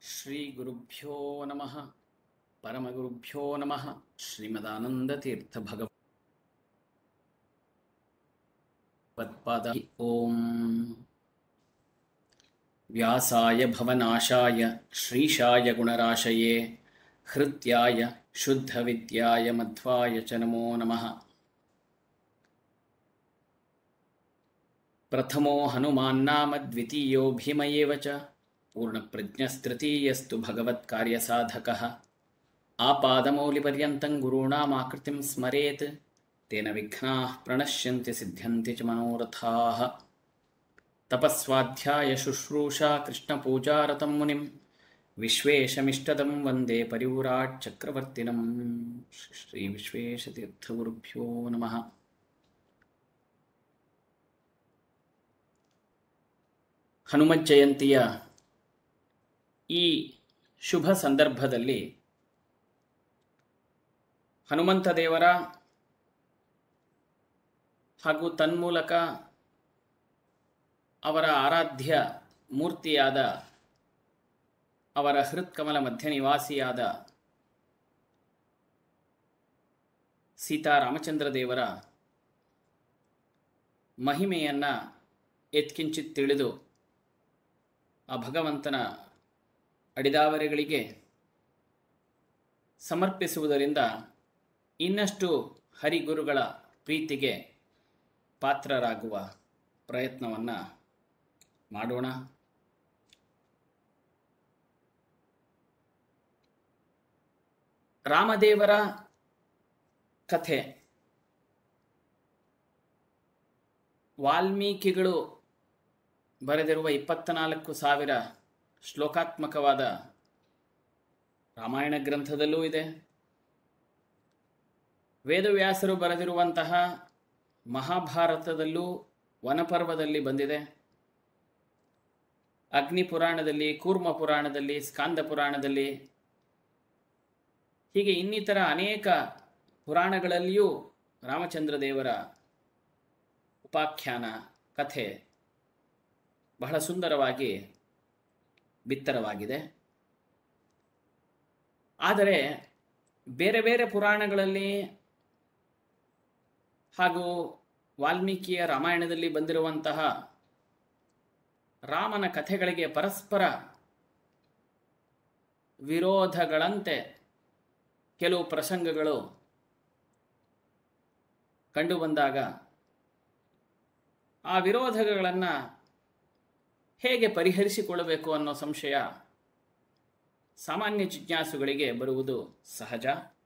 ಶ್ರೀಗುರುಭ್ಯೋ ನಮಃ ಪರಮಗುರುಭ್ಯೋ ನಮಃ ಶ್ರೀಮದಾನಂದತೀರ್ಥ ಭಗವತ್ಪಾದ ಓಂ ವ್ಯಾಸಾಯ ಭವನಾಶಾಯ ಶ್ರೀಶಾಯ ಗುಣರಾಶಯೇ ಹೃತ್ಯಾಯ ಶುದ್ಧವಿದ್ಯಾಯ ಮಧ್ವಾಯ ಚ ನಮೋ ನಮಃ ಪ್ರಥಮೋ ಹನುಮಾನ್ನಾಮ ದ್ವಿತೀಯೋ ಭೀಮಯೇವ ಚ ಪೂರ್ಣಪ್ರಜ್ಞಸ್ತೃತೀಯಸ್ತು ಭಗವತ್ಕಾರ್ಯಸಾಧಕಃ ಆಪಾದಮೌಲಿಪರ್ಯಂतं ಗುरूणामाकृतिं ಸ್ಮರೇತ್ तेन विघ्नाः प्रणश्यन्ति सिद्ध्यन्ति च मनोरथाः तपस्वाध्याय शुश्रूषा कृष्णपूजारतं मुनिं विश्वेशमिष्टदं वन्दे परिव्राट् चक्रवर्तिनं श्रीविश्वेशतीर्थगुरुभ्यो नमः ಹನುಮತ್ ಜಯಂತಿಯ ಈ ಶುಭ ಸಂದರ್ಭದಲ್ಲಿ ಹನುಮಂತ ದೇವರ ಹಾಗೂ ತನ್ಮೂಲಕ ಅವರ ಆರಾಧ್ಯ ಮೂರ್ತಿಯಾದ ಅವರ ಹೃತ್ಕಮಲ ಮಧ್ಯ ನಿವಾಸಿಯಾದ ಸೀತಾರಾಮಚಂದ್ರ ದೇವರ ಮಹಿಮೆಯನ್ನು ಎತ್ಕಿಂಚಿತ್ ತಿಳಿದು ಆ ಭಗವಂತನ ಅಡಿದಾವರೆಗಳಿಗೆ ಸಮರ್ಪಿಸುವುದರಿಂದ ಇನ್ನಷ್ಟು ಹರಿಗುರುಗಳ ಪ್ರೀತಿಗೆ ಪಾತ್ರರಾಗುವ ಪ್ರಯತ್ನವನ್ನು ಮಾಡೋಣ ರಾಮದೇವರ ಕಥೆ ವಾಲ್ಮೀಕಿಗಳು ಬರೆದಿರುವ ಇಪ್ಪತ್ನಾಲ್ಕು ಸಾವಿರ ಶ್ಲೋಕಾತ್ಮಕವಾದ ರಾಮಾಯಣ ಗ್ರಂಥದಲ್ಲೂ ಇದೆ ವೇದವ್ಯಾಸರು ಬರೆದಿರುವಂತಹ ಮಹಾಭಾರತದಲ್ಲೂ ವನಪರ್ವದಲ್ಲಿ ಬಂದಿದೆ ಅಗ್ನಿ ಪುರಾಣದಲ್ಲಿ ಕೂರ್ಮ ಪುರಾಣದಲ್ಲಿ ಸ್ಕಾಂದ ಪುರಾಣದಲ್ಲಿ ಹೀಗೆ ಇನ್ನಿತರ ಅನೇಕ ಪುರಾಣಗಳಲ್ಲಿಯೂ ರಾಮಚಂದ್ರ ದೇವರ ಉಪಾಖ್ಯಾನ ಕಥೆ ಬಹಳ ಸುಂದರವಾಗಿ ಬಿತ್ತರವಾಗಿದೆ ಆದರೆ ಬೇರೆ ಬೇರೆ ಪುರಾಣಗಳಲ್ಲಿ ಹಾಗೂ ವಾಲ್ಮೀಕಿಯ ರಾಮಾಯಣದಲ್ಲಿ ಬಂದಿರುವಂತಹ ರಾಮನ ಕಥೆಗಳಿಗೆ ಪರಸ್ಪರ ವಿರೋಧಗಳಂತೆ ಕೆಲವು ಪ್ರಸಂಗಗಳು ಕಂಡುಬಂದಾಗ ಆ ವಿರೋಧಗಳನ್ನು ಹೇಗೆ ಪರಿಹರಿಸಿಕೊಳ್ಳಬೇಕು ಅನ್ನೋ ಸಂಶಯ ಸಾಮಾನ್ಯ ಜಿಜ್ಞಾಸುಗಳಿಗೆ ಬರುವುದು ಸಹಜ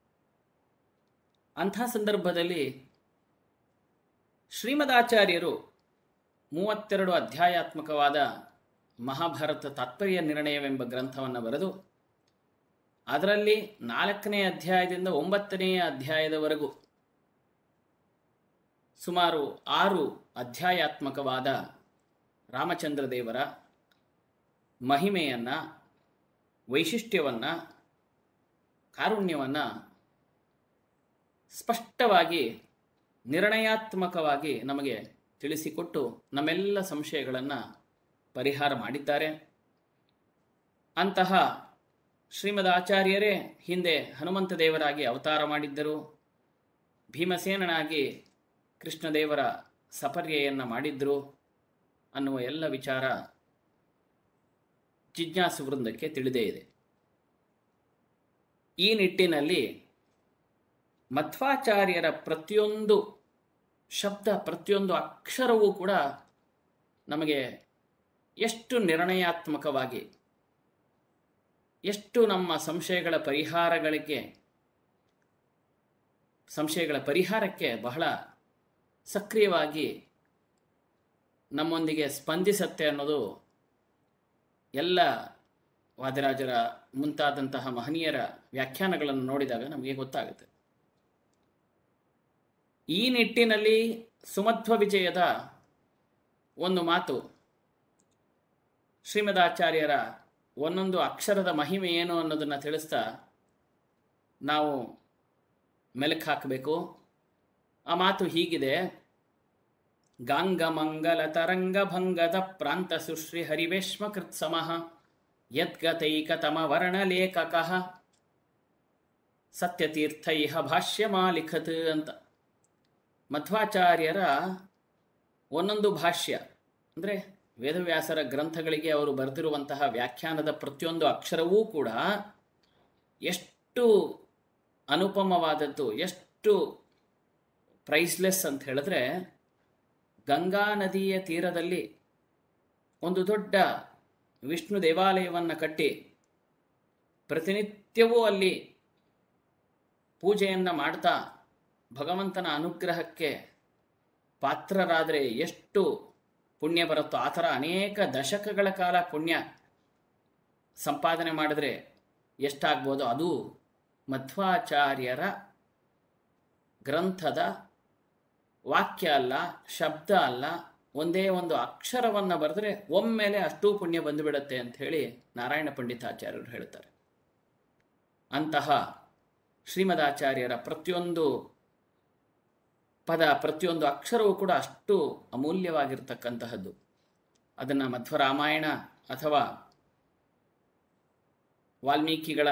ಅಂಥ ಸಂದರ್ಭದಲ್ಲಿ ಶ್ರೀಮದಾಚಾರ್ಯರು ಮೂವತ್ತೆರಡು ಅಧ್ಯಾಯಾತ್ಮಕವಾದ ಮಹಾಭಾರತ ತಾತ್ಪರ್ಯ ನಿರ್ಣಯವೆಂಬ ಗ್ರಂಥವನ್ನು ಬರೆದು ಅದರಲ್ಲಿ ನಾಲ್ಕನೇ ಅಧ್ಯಾಯದಿಂದ ಒಂಬತ್ತನೆಯ ಅಧ್ಯಾಯದವರೆಗೂ ಸುಮಾರು ಆರು ಅಧ್ಯಾಯಾತ್ಮಕವಾದ ರಾಮಚಂದ್ರ ದೇವರ ಮಹಿಮೆಯನ್ನು ವೈಶಿಷ್ಟ್ಯವನ್ನು ಕಾರುಣ್ಯವನ್ನು ಸ್ಪಷ್ಟವಾಗಿ ನಿರ್ಣಯಾತ್ಮಕವಾಗಿ ನಮಗೆ ತಿಳಿಸಿಕೊಟ್ಟು ನಮ್ಮೆಲ್ಲ ಸಂಶಯಗಳನ್ನು ಪರಿಹಾರ ಮಾಡಿದ್ದಾರೆ ಅಂತಹ ಶ್ರೀಮದ್ ಆಚಾರ್ಯರೇ ಹಿಂದೆ ಹನುಮಂತ ದೇವರಾಗಿ ಅವತಾರ ಮಾಡಿದ್ದರು ಭೀಮಸೇನನಾಗಿ ಕೃಷ್ಣದೇವರ ಸಪರ್ಯೆಯನ್ನು ಮಾಡಿದ್ರು ಅನ್ನುವ ಎಲ್ಲ ವಿಚಾರ ಜಿಜ್ಞಾಸು ವೃಂದಕ್ಕೆ ತಿಳಿದೇ ಇದೆ ಈ ನಿಟ್ಟಿನಲ್ಲಿ ಮಧ್ವಾಚಾರ್ಯರ ಪ್ರತಿಯೊಂದು ಶಬ್ದ ಪ್ರತಿಯೊಂದು ಅಕ್ಷರವೂ ಕೂಡ ನಮಗೆ ಎಷ್ಟು ನಿರ್ಣಯಾತ್ಮಕವಾಗಿ ಎಷ್ಟು ನಮ್ಮ ಸಂಶಯಗಳ ಪರಿಹಾರಗಳಿಗೆ ಸಂಶಯಗಳ ಪರಿಹಾರಕ್ಕೆ ಬಹಳ ಸಕ್ರಿಯವಾಗಿ ನಮ್ಮೊಂದಿಗೆ ಸ್ಪಂದಿಸತ್ತೆ ಅನ್ನೋದು ಎಲ್ಲ ವಾದಿರಾಜರ ಮುಂತಾದಂತಹ ಮಹನೀಯರ ವ್ಯಾಖ್ಯಾನಗಳನ್ನು ನೋಡಿದಾಗ ನಮಗೆ ಗೊತ್ತಾಗುತ್ತೆ ಈ ನಿಟ್ಟಿನಲ್ಲಿ ಸುಮಧ್ವ ವಿಜಯದ ಒಂದು ಮಾತು ಶ್ರೀಮದಾಚಾರ್ಯರ ಒಂದೊಂದು ಅಕ್ಷರದ ಮಹಿಮೆ ಏನು ಅನ್ನೋದನ್ನು ತಿಳಿಸ್ತಾ ನಾವು ಮೆಲುಕು ಹಾಕಬೇಕು ಆ ಮಾತು ಹೀಗಿದೆ ಗಾಂಗಮಂಗಲ ತರಂಗಭಂಗದ ಪ್ರಾಂತ ಸುಶ್ರೀ ಹರಿವೇಶ್ಮ ಕೃತ್ಸಮಃ ಯದ್ಗತೈಕತಮವರ್ಣಲೇಖಕಃ ಸತ್ಯತೀರ್ಥೈಹ ಭಾಷ್ಯಮಾಲಿಖತ್ ಅಂತ ಮಧ್ವಾಚಾರ್ಯರ ಒಂದೊಂದು ಭಾಷ್ಯ ಅಂದರೆ ವೇದವ್ಯಾಸರ ಗ್ರಂಥಗಳಿಗೆ ಅವರು ಬರೆದಿರುವಂತಹ ವ್ಯಾಖ್ಯಾನದ ಪ್ರತಿಯೊಂದು ಅಕ್ಷರವೂ ಕೂಡ ಎಷ್ಟು ಅನುಪಮವಾದದ್ದು ಎಷ್ಟು ಪ್ರೈಸ್ಲೆಸ್ ಅಂತ ಹೇಳಿದ್ರೆ ಗಂಗಾ ನದಿಯ ತೀರದಲ್ಲಿ ಒಂದು ದೊಡ್ಡ ವಿಷ್ಣು ದೇವಾಲಯವನ್ನು ಕಟ್ಟಿ ಪ್ರತಿನಿತ್ಯವೂ ಅಲ್ಲಿ ಪೂಜೆಯನ್ನು ಮಾಡ್ತಾ ಭಗವಂತನ ಅನುಗ್ರಹಕ್ಕೆ ಪಾತ್ರರಾದರೆ ಎಷ್ಟು ಪುಣ್ಯ ಬರುತ್ತೋ ಆ ಥರ ಅನೇಕ ದಶಕಗಳ ಕಾಲ ಪುಣ್ಯ ಸಂಪಾದನೆ ಮಾಡಿದ್ರೆ ಎಷ್ಟಾಗ್ಬೋದು ಅದು ಮಧ್ವಾಚಾರ್ಯರ ಗ್ರಂಥದ ವಾಕ್ಯ ಅಲ್ಲ ಶಬ್ದ ಅಲ್ಲ ಒಂದೇ ಒಂದು ಅಕ್ಷರವನ್ನು ಬರೆದ್ರೆ ಒಮ್ಮೆಲೆ ಅಷ್ಟೂ ಪುಣ್ಯ ಬಂದುಬಿಡತ್ತೆ ಅಂತ ಹೇಳಿ ನಾರಾಯಣ ಪಂಡಿತಾಚಾರ್ಯರು ಹೇಳ್ತಾರೆ ಅಂತಹ ಶ್ರೀಮದಾಚಾರ್ಯರ ಪ್ರತಿಯೊಂದು ಪದ ಪ್ರತಿಯೊಂದು ಅಕ್ಷರವೂ ಕೂಡ ಅಷ್ಟು ಅಮೂಲ್ಯವಾಗಿರ್ತಕ್ಕಂತಹದ್ದು ಅದನ್ನು ಮಧ್ವರಾಮಾಯಣ ಅಥವಾ ವಾಲ್ಮೀಕಿಗಳ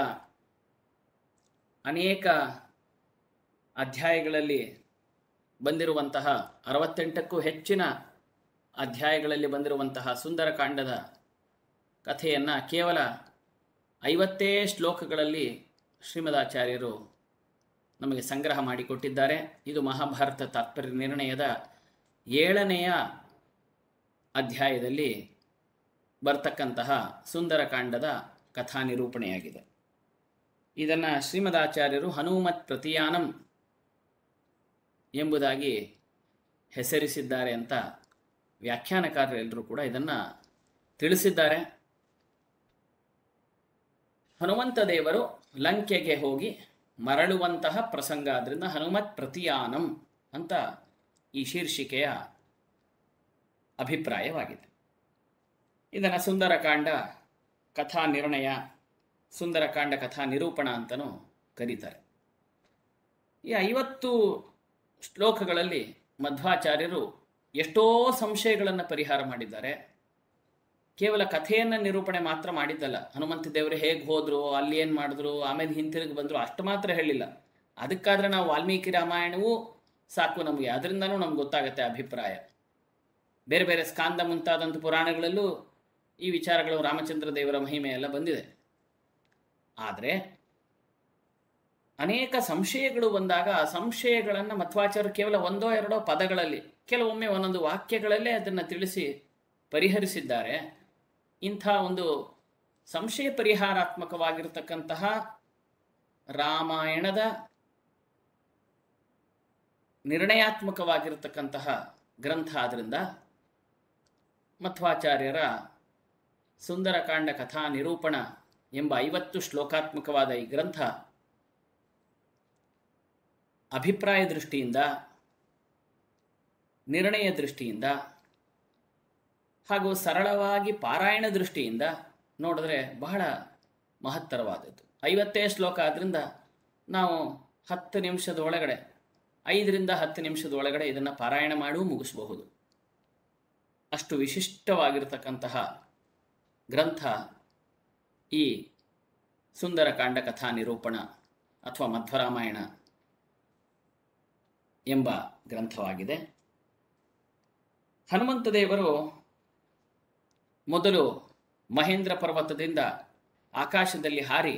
ಅನೇಕ ಅಧ್ಯಾಯಗಳಲ್ಲಿ ಬಂದಿರುವಂತಹ ಅರವತ್ತೆಂಟಕ್ಕೂ ಹೆಚ್ಚಿನ ಅಧ್ಯಾಯಗಳಲ್ಲಿ ಬಂದಿರುವಂತಹ ಸುಂದರಕಾಂಡದ ಕಥೆಯನ್ನು ಕೇವಲ ಐವತ್ತೇ ಶ್ಲೋಕಗಳಲ್ಲಿ ಶ್ರೀಮದಾಚಾರ್ಯರು ನಮಗೆ ಸಂಗ್ರಹ ಮಾಡಿಕೊಟ್ಟಿದ್ದಾರೆ ಇದು ಮಹಾಭಾರತ ತಾತ್ಪರ್ಯ ನಿರ್ಣಯದ ಏಳನೆಯ ಅಧ್ಯಾಯದಲ್ಲಿ ಬರ್ತಕ್ಕಂತಹ ಸುಂದರಕಾಂಡದ ಕಥಾ ನಿರೂಪಣೆಯಾಗಿದೆ ಇದನ್ನು ಶ್ರೀಮದಾಚಾರ್ಯರು ಹನುಮತ್ ಪ್ರತಿಯಾನಂ ಎಂಬುದಾಗಿ ಹೆಸರಿಸಿದ್ದಾರೆ ಅಂತ ವ್ಯಾಖ್ಯಾನಕಾರರೆಲ್ಲರೂ ಕೂಡ ಇದನ್ನು ತಿಳಿಸಿದ್ದಾರೆ ಹನುಮಂತ ದೇವರು ಲಂಕೆಗೆ ಹೋಗಿ ಮರಳುವಂತಹ ಪ್ರಸಂಗ ಆದ್ದರಿಂದ ಹನುಮತ್ ಪ್ರತಿಯಾನಂ ಅಂತ ಈ ಶೀರ್ಷಿಕೆಯ ಅಭಿಪ್ರಾಯವಾಗಿದೆ ಇದನ್ನು ಸುಂದರಕಾಂಡ ಕಥಾ ನಿರ್ಣಯ ಸುಂದರಕಾಂಡ ಕಥಾ ನಿರೂಪಣ ಅಂತಲೂ ಕರೀತಾರೆ ಈ ಐವತ್ತು ಶ್ಲೋಕಗಳಲ್ಲಿ ಮಧ್ವಾಚಾರ್ಯರು ಎಷ್ಟೋ ಸಂಶಯಗಳನ್ನು ಪರಿಹಾರ ಮಾಡಿದ್ದಾರೆ ಕೇವಲ ಕಥೆಯನ್ನು ನಿರೂಪಣೆ ಮಾತ್ರ ಮಾಡಿದ್ದಲ್ಲ ಹನುಮಂತ ದೇವರು ಹೇಗೆ ಹೋದರು ಅಲ್ಲಿ ಏನು ಮಾಡಿದ್ರು ಆಮೇಲೆ ಹಿಂತಿರುಗಿ ಬಂದರು ಅಷ್ಟು ಮಾತ್ರ ಹೇಳಿಲ್ಲ ಅದಕ್ಕಾದರೆ ನಾವು ವಾಲ್ಮೀಕಿ ರಾಮಾಯಣವೂ ಸಾಕು ನಮಗೆ ಅದರಿಂದನೂ ನಮ್ಗೆ ಗೊತ್ತಾಗುತ್ತೆ ಅಭಿಪ್ರಾಯ ಬೇರೆ ಬೇರೆ ಸ್ಕಾಂದ ಮುಂತಾದಂಥ ಪುರಾಣಗಳಲ್ಲೂ ಈ ವಿಚಾರಗಳು ರಾಮಚಂದ್ರ ದೇವರ ಮಹಿಮೆ ಎಲ್ಲ ಬಂದಿದೆ ಆದರೆ ಅನೇಕ ಸಂಶಯಗಳು ಬಂದಾಗ ಆ ಸಂಶಯಗಳನ್ನು ಮಧ್ವಾಚಾರ್ಯರು ಕೇವಲ ಒಂದೋ ಎರಡೋ ಪದಗಳಲ್ಲಿ ಕೆಲವೊಮ್ಮೆ ಒಂದೊಂದು ವಾಕ್ಯಗಳಲ್ಲೇ ಅದನ್ನು ತಿಳಿಸಿ ಪರಿಹರಿಸಿದ್ದಾರೆ ಇಂಥ ಒಂದು ಸಂಶಯ ಪರಿಹಾರಾತ್ಮಕವಾಗಿರ್ತಕ್ಕಂತಹ ರಾಮಾಯಣದ ನಿರ್ಣಯಾತ್ಮಕವಾಗಿರ್ತಕ್ಕಂತಹ ಗ್ರಂಥ ಆದ್ದರಿಂದ ಮಧ್ವಾಚಾರ್ಯರ ಸುಂದರಕಾಂಡ ಕಥಾ ನಿರೂಪಣ ಎಂಬ ಐವತ್ತು ಶ್ಲೋಕಾತ್ಮಕವಾದ ಈ ಗ್ರಂಥ ಅಭಿಪ್ರಾಯ ದೃಷ್ಟಿಯಿಂದ ನಿರ್ಣಯ ದೃಷ್ಟಿಯಿಂದ ಹಾಗೂ ಸರಳವಾಗಿ ಪಾರಾಯಣ ದೃಷ್ಟಿಯಿಂದ ನೋಡಿದ್ರೆ ಬಹಳ ಮಹತ್ತರವಾದದ್ದು ಐವತ್ತೇ ಶ್ಲೋಕ ಆದ್ದರಿಂದ ನಾವು ಹತ್ತು ನಿಮಿಷದ ಒಳಗಡೆ ಐದರಿಂದ ಹತ್ತು ನಿಮಿಷದ ಒಳಗಡೆ ಇದನ್ನು ಪಾರಾಯಣ ಮಾಡೂ ಮುಗಿಸಬಹುದು ಅಷ್ಟು ವಿಶಿಷ್ಟವಾಗಿರತಕ್ಕಂತಹ ಗ್ರಂಥ ಈ ಸುಂದರಕಾಂಡ ಕಥಾ ನಿರೂಪಣ ಅಥವಾ ಮಧ್ವರಾಮಾಯಣ ಎಂಬ ಗ್ರಂಥವಾಗಿದೆ ಹನುಮಂತ ದೇವರು ಮೊದಲು ಮಹೇಂದ್ರ ಪರ್ವತದಿಂದ ಆಕಾಶದಲ್ಲಿ ಹಾರಿ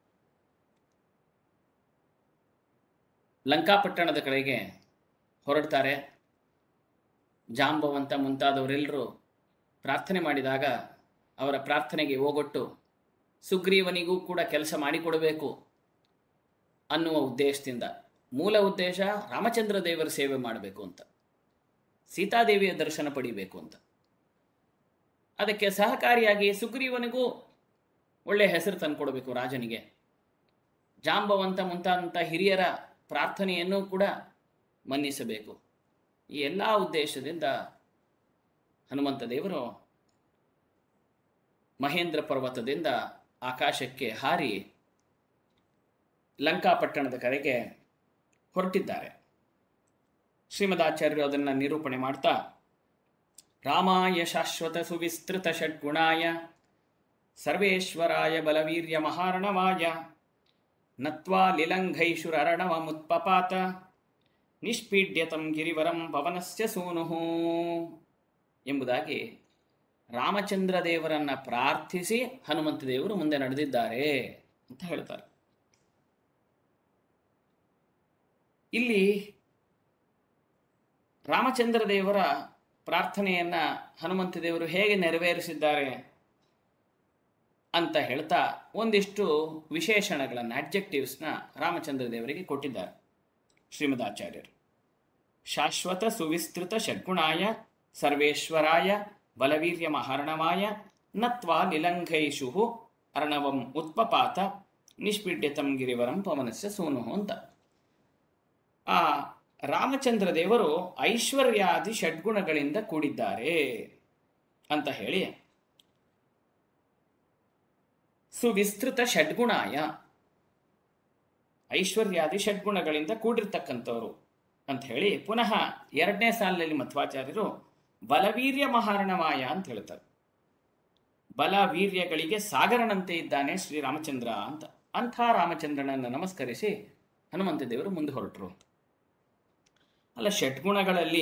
ಲಂಕಾಪಟ್ಟಣದ ಕಡೆಗೆ ಹೊರಡ್ತಾರೆ ಜಾಂಬವಂತ ಮುಂತಾದವರೆಲ್ಲರೂ ಪ್ರಾರ್ಥನೆ ಮಾಡಿದಾಗ ಅವರ ಪ್ರಾರ್ಥನೆಗೆ ಓಗೊಟ್ಟು ಸುಗ್ರೀವನಿಗೂ ಕೂಡ ಕೆಲಸ ಮಾಡಿಕೊಡಬೇಕು ಅನ್ನುವ ಉದ್ದೇಶದಿಂದ ಮೂಲ ಉದ್ದೇಶ ರಾಮಚಂದ್ರ ದೇವರ ಸೇವೆ ಮಾಡಬೇಕು ಅಂತ ಸೀತಾದೇವಿಯ ದರ್ಶನ ಪಡಿಬೇಕು ಅಂತ ಅದಕ್ಕೆ ಸಹಕಾರಿಯಾಗಿ ಸುಗ್ರೀವನಿಗೂ ಒಳ್ಳೆಯ ಹೆಸರು ತಂದುಕೊಡಬೇಕು ರಾಜನಿಗೆ ಜಾಂಬವಂತ ಮುಂತಾದಂಥ ಹಿರಿಯರ ಪ್ರಾರ್ಥನೆಯನ್ನು ಕೂಡ ಮನ್ನಿಸಬೇಕು ಈ ಎಲ್ಲ ಉದ್ದೇಶದಿಂದ ಹನುಮಂತ ದೇವರು ಮಹೇಂದ್ರ ಪರ್ವತದಿಂದ ಆಕಾಶಕ್ಕೆ ಹಾರಿ ಲಂಕಾಪಟ್ಟಣದ ಕಡೆಗೆ ಹೊರಟಿದ್ದಾರೆ ಶ್ರೀಮದಾಚಾರ್ಯರು ಅದನ್ನು ನಿರೂಪಣೆ ಮಾಡ್ತಾ ರಾಮಾಯ ಶಾಶ್ವತ ಸುವಿಸ್ತೃತ ಷಡ್ಗುಣಾಯ ಸರ್ವೇಶ್ವರಾಯ ಬಲವೀರ್ಯ ಮಹಾರಣವಾಯ ನತ್ವಾ ಲಿಲಂಘೈಷುರರಣವಮುತ್ಪಪಾತ ನಿಷ್ಪೀಡ್ಯತಂ ಗಿರಿವರಂ ಪವನಸ್ಯ ಸೂನುಃ ಎಂಬುದಾಗಿ ರಾಮಚಂದ್ರ ದೇವರನ್ನ ಪ್ರಾರ್ಥಿಸಿ ಹನುಮಂತ ದೇವರು ಮುಂದೆ ನಡೆದಿದ್ದಾರೆ ಅಂತ ಹೇಳ್ತಾರೆ ಇಲ್ಲಿ ರಾಮಚಂದ್ರ ದೇವರ ಪ್ರಾರ್ಥನೆಯನ್ನ ಹನುಮಂತ ದೇವರು ಹೇಗೆ ನೆರವೇರಿಸಿದ್ದಾರೆ ಅಂತ ಹೇಳ್ತಾ ಒಂದಿಷ್ಟು ವಿಶೇಷಣಗಳನ್ನು ಅಡ್ಜೆಕ್ಟಿವ್ಸ್ನ ರಾಮಚಂದ್ರ ದೇವರಿಗೆ ಕೊಟ್ಟಿದ್ದಾರೆ ಶ್ರೀಮದಾಚಾರ್ಯರು ಶಾಶ್ವತ ಸುವಿಸ್ತೃತ ಷಡ್ಗುಣಾಯ ಸರ್ವೇಶ್ವರಾಯ ಬಲವೀರ್ಯ ಮಹಾರಣವಾಯ ನತ್ವಾ ನಿಲಂಘೈಷು ಅರ್ಣವಂ ಉತ್ಪಪಾತ ನಿಷ್ಪೀಡ್ಯತಂ ಗಿರಿವರಂ ಪವನಸ್ಯ ಸೂನು ಅಂತ ಆ ರಾಮಚಂದ್ರ ದೇವರು ಐಶ್ವರ್ಯಾದಿ ಷಡ್ಗುಣಗಳಿಂದ ಕೂಡಿದ್ದಾರೆ ಅಂತ ಹೇಳಿ ಸುವಿಸ್ತೃತ ಷಡ್ಗುಣಾಯ ಐಶ್ವರ್ಯಾದಿ ಷಡ್ಗುಣಗಳಿಂದ ಕೂಡಿರ್ತಕ್ಕಂಥವ್ರು ಅಂತ ಹೇಳಿ ಪುನಃ ಎರಡನೇ ಸಾಲಿನಲ್ಲಿ ಮಧ್ವಾಚಾರ್ಯರು ಬಲವೀರ್ಯ ಮಹಾರಣವಾಯ ಅಂತ ಹೇಳ್ತಾರೆ ಬಲ ವೀರ್ಯಗಳಿಗೆ ಸಾಗರನಂತೆ ಇದ್ದಾನೆ ಶ್ರೀರಾಮಚಂದ್ರ ಅಂತ ಅಂಥ ರಾಮಚಂದ್ರನನ್ನು ನಮಸ್ಕರಿಸಿ ಹನುಮಂತ ದೇವರು ಮುಂದೆ ಹೊರಟರು ಅಲ್ಲ ಷಡ್ಗುಣಗಳಲ್ಲಿ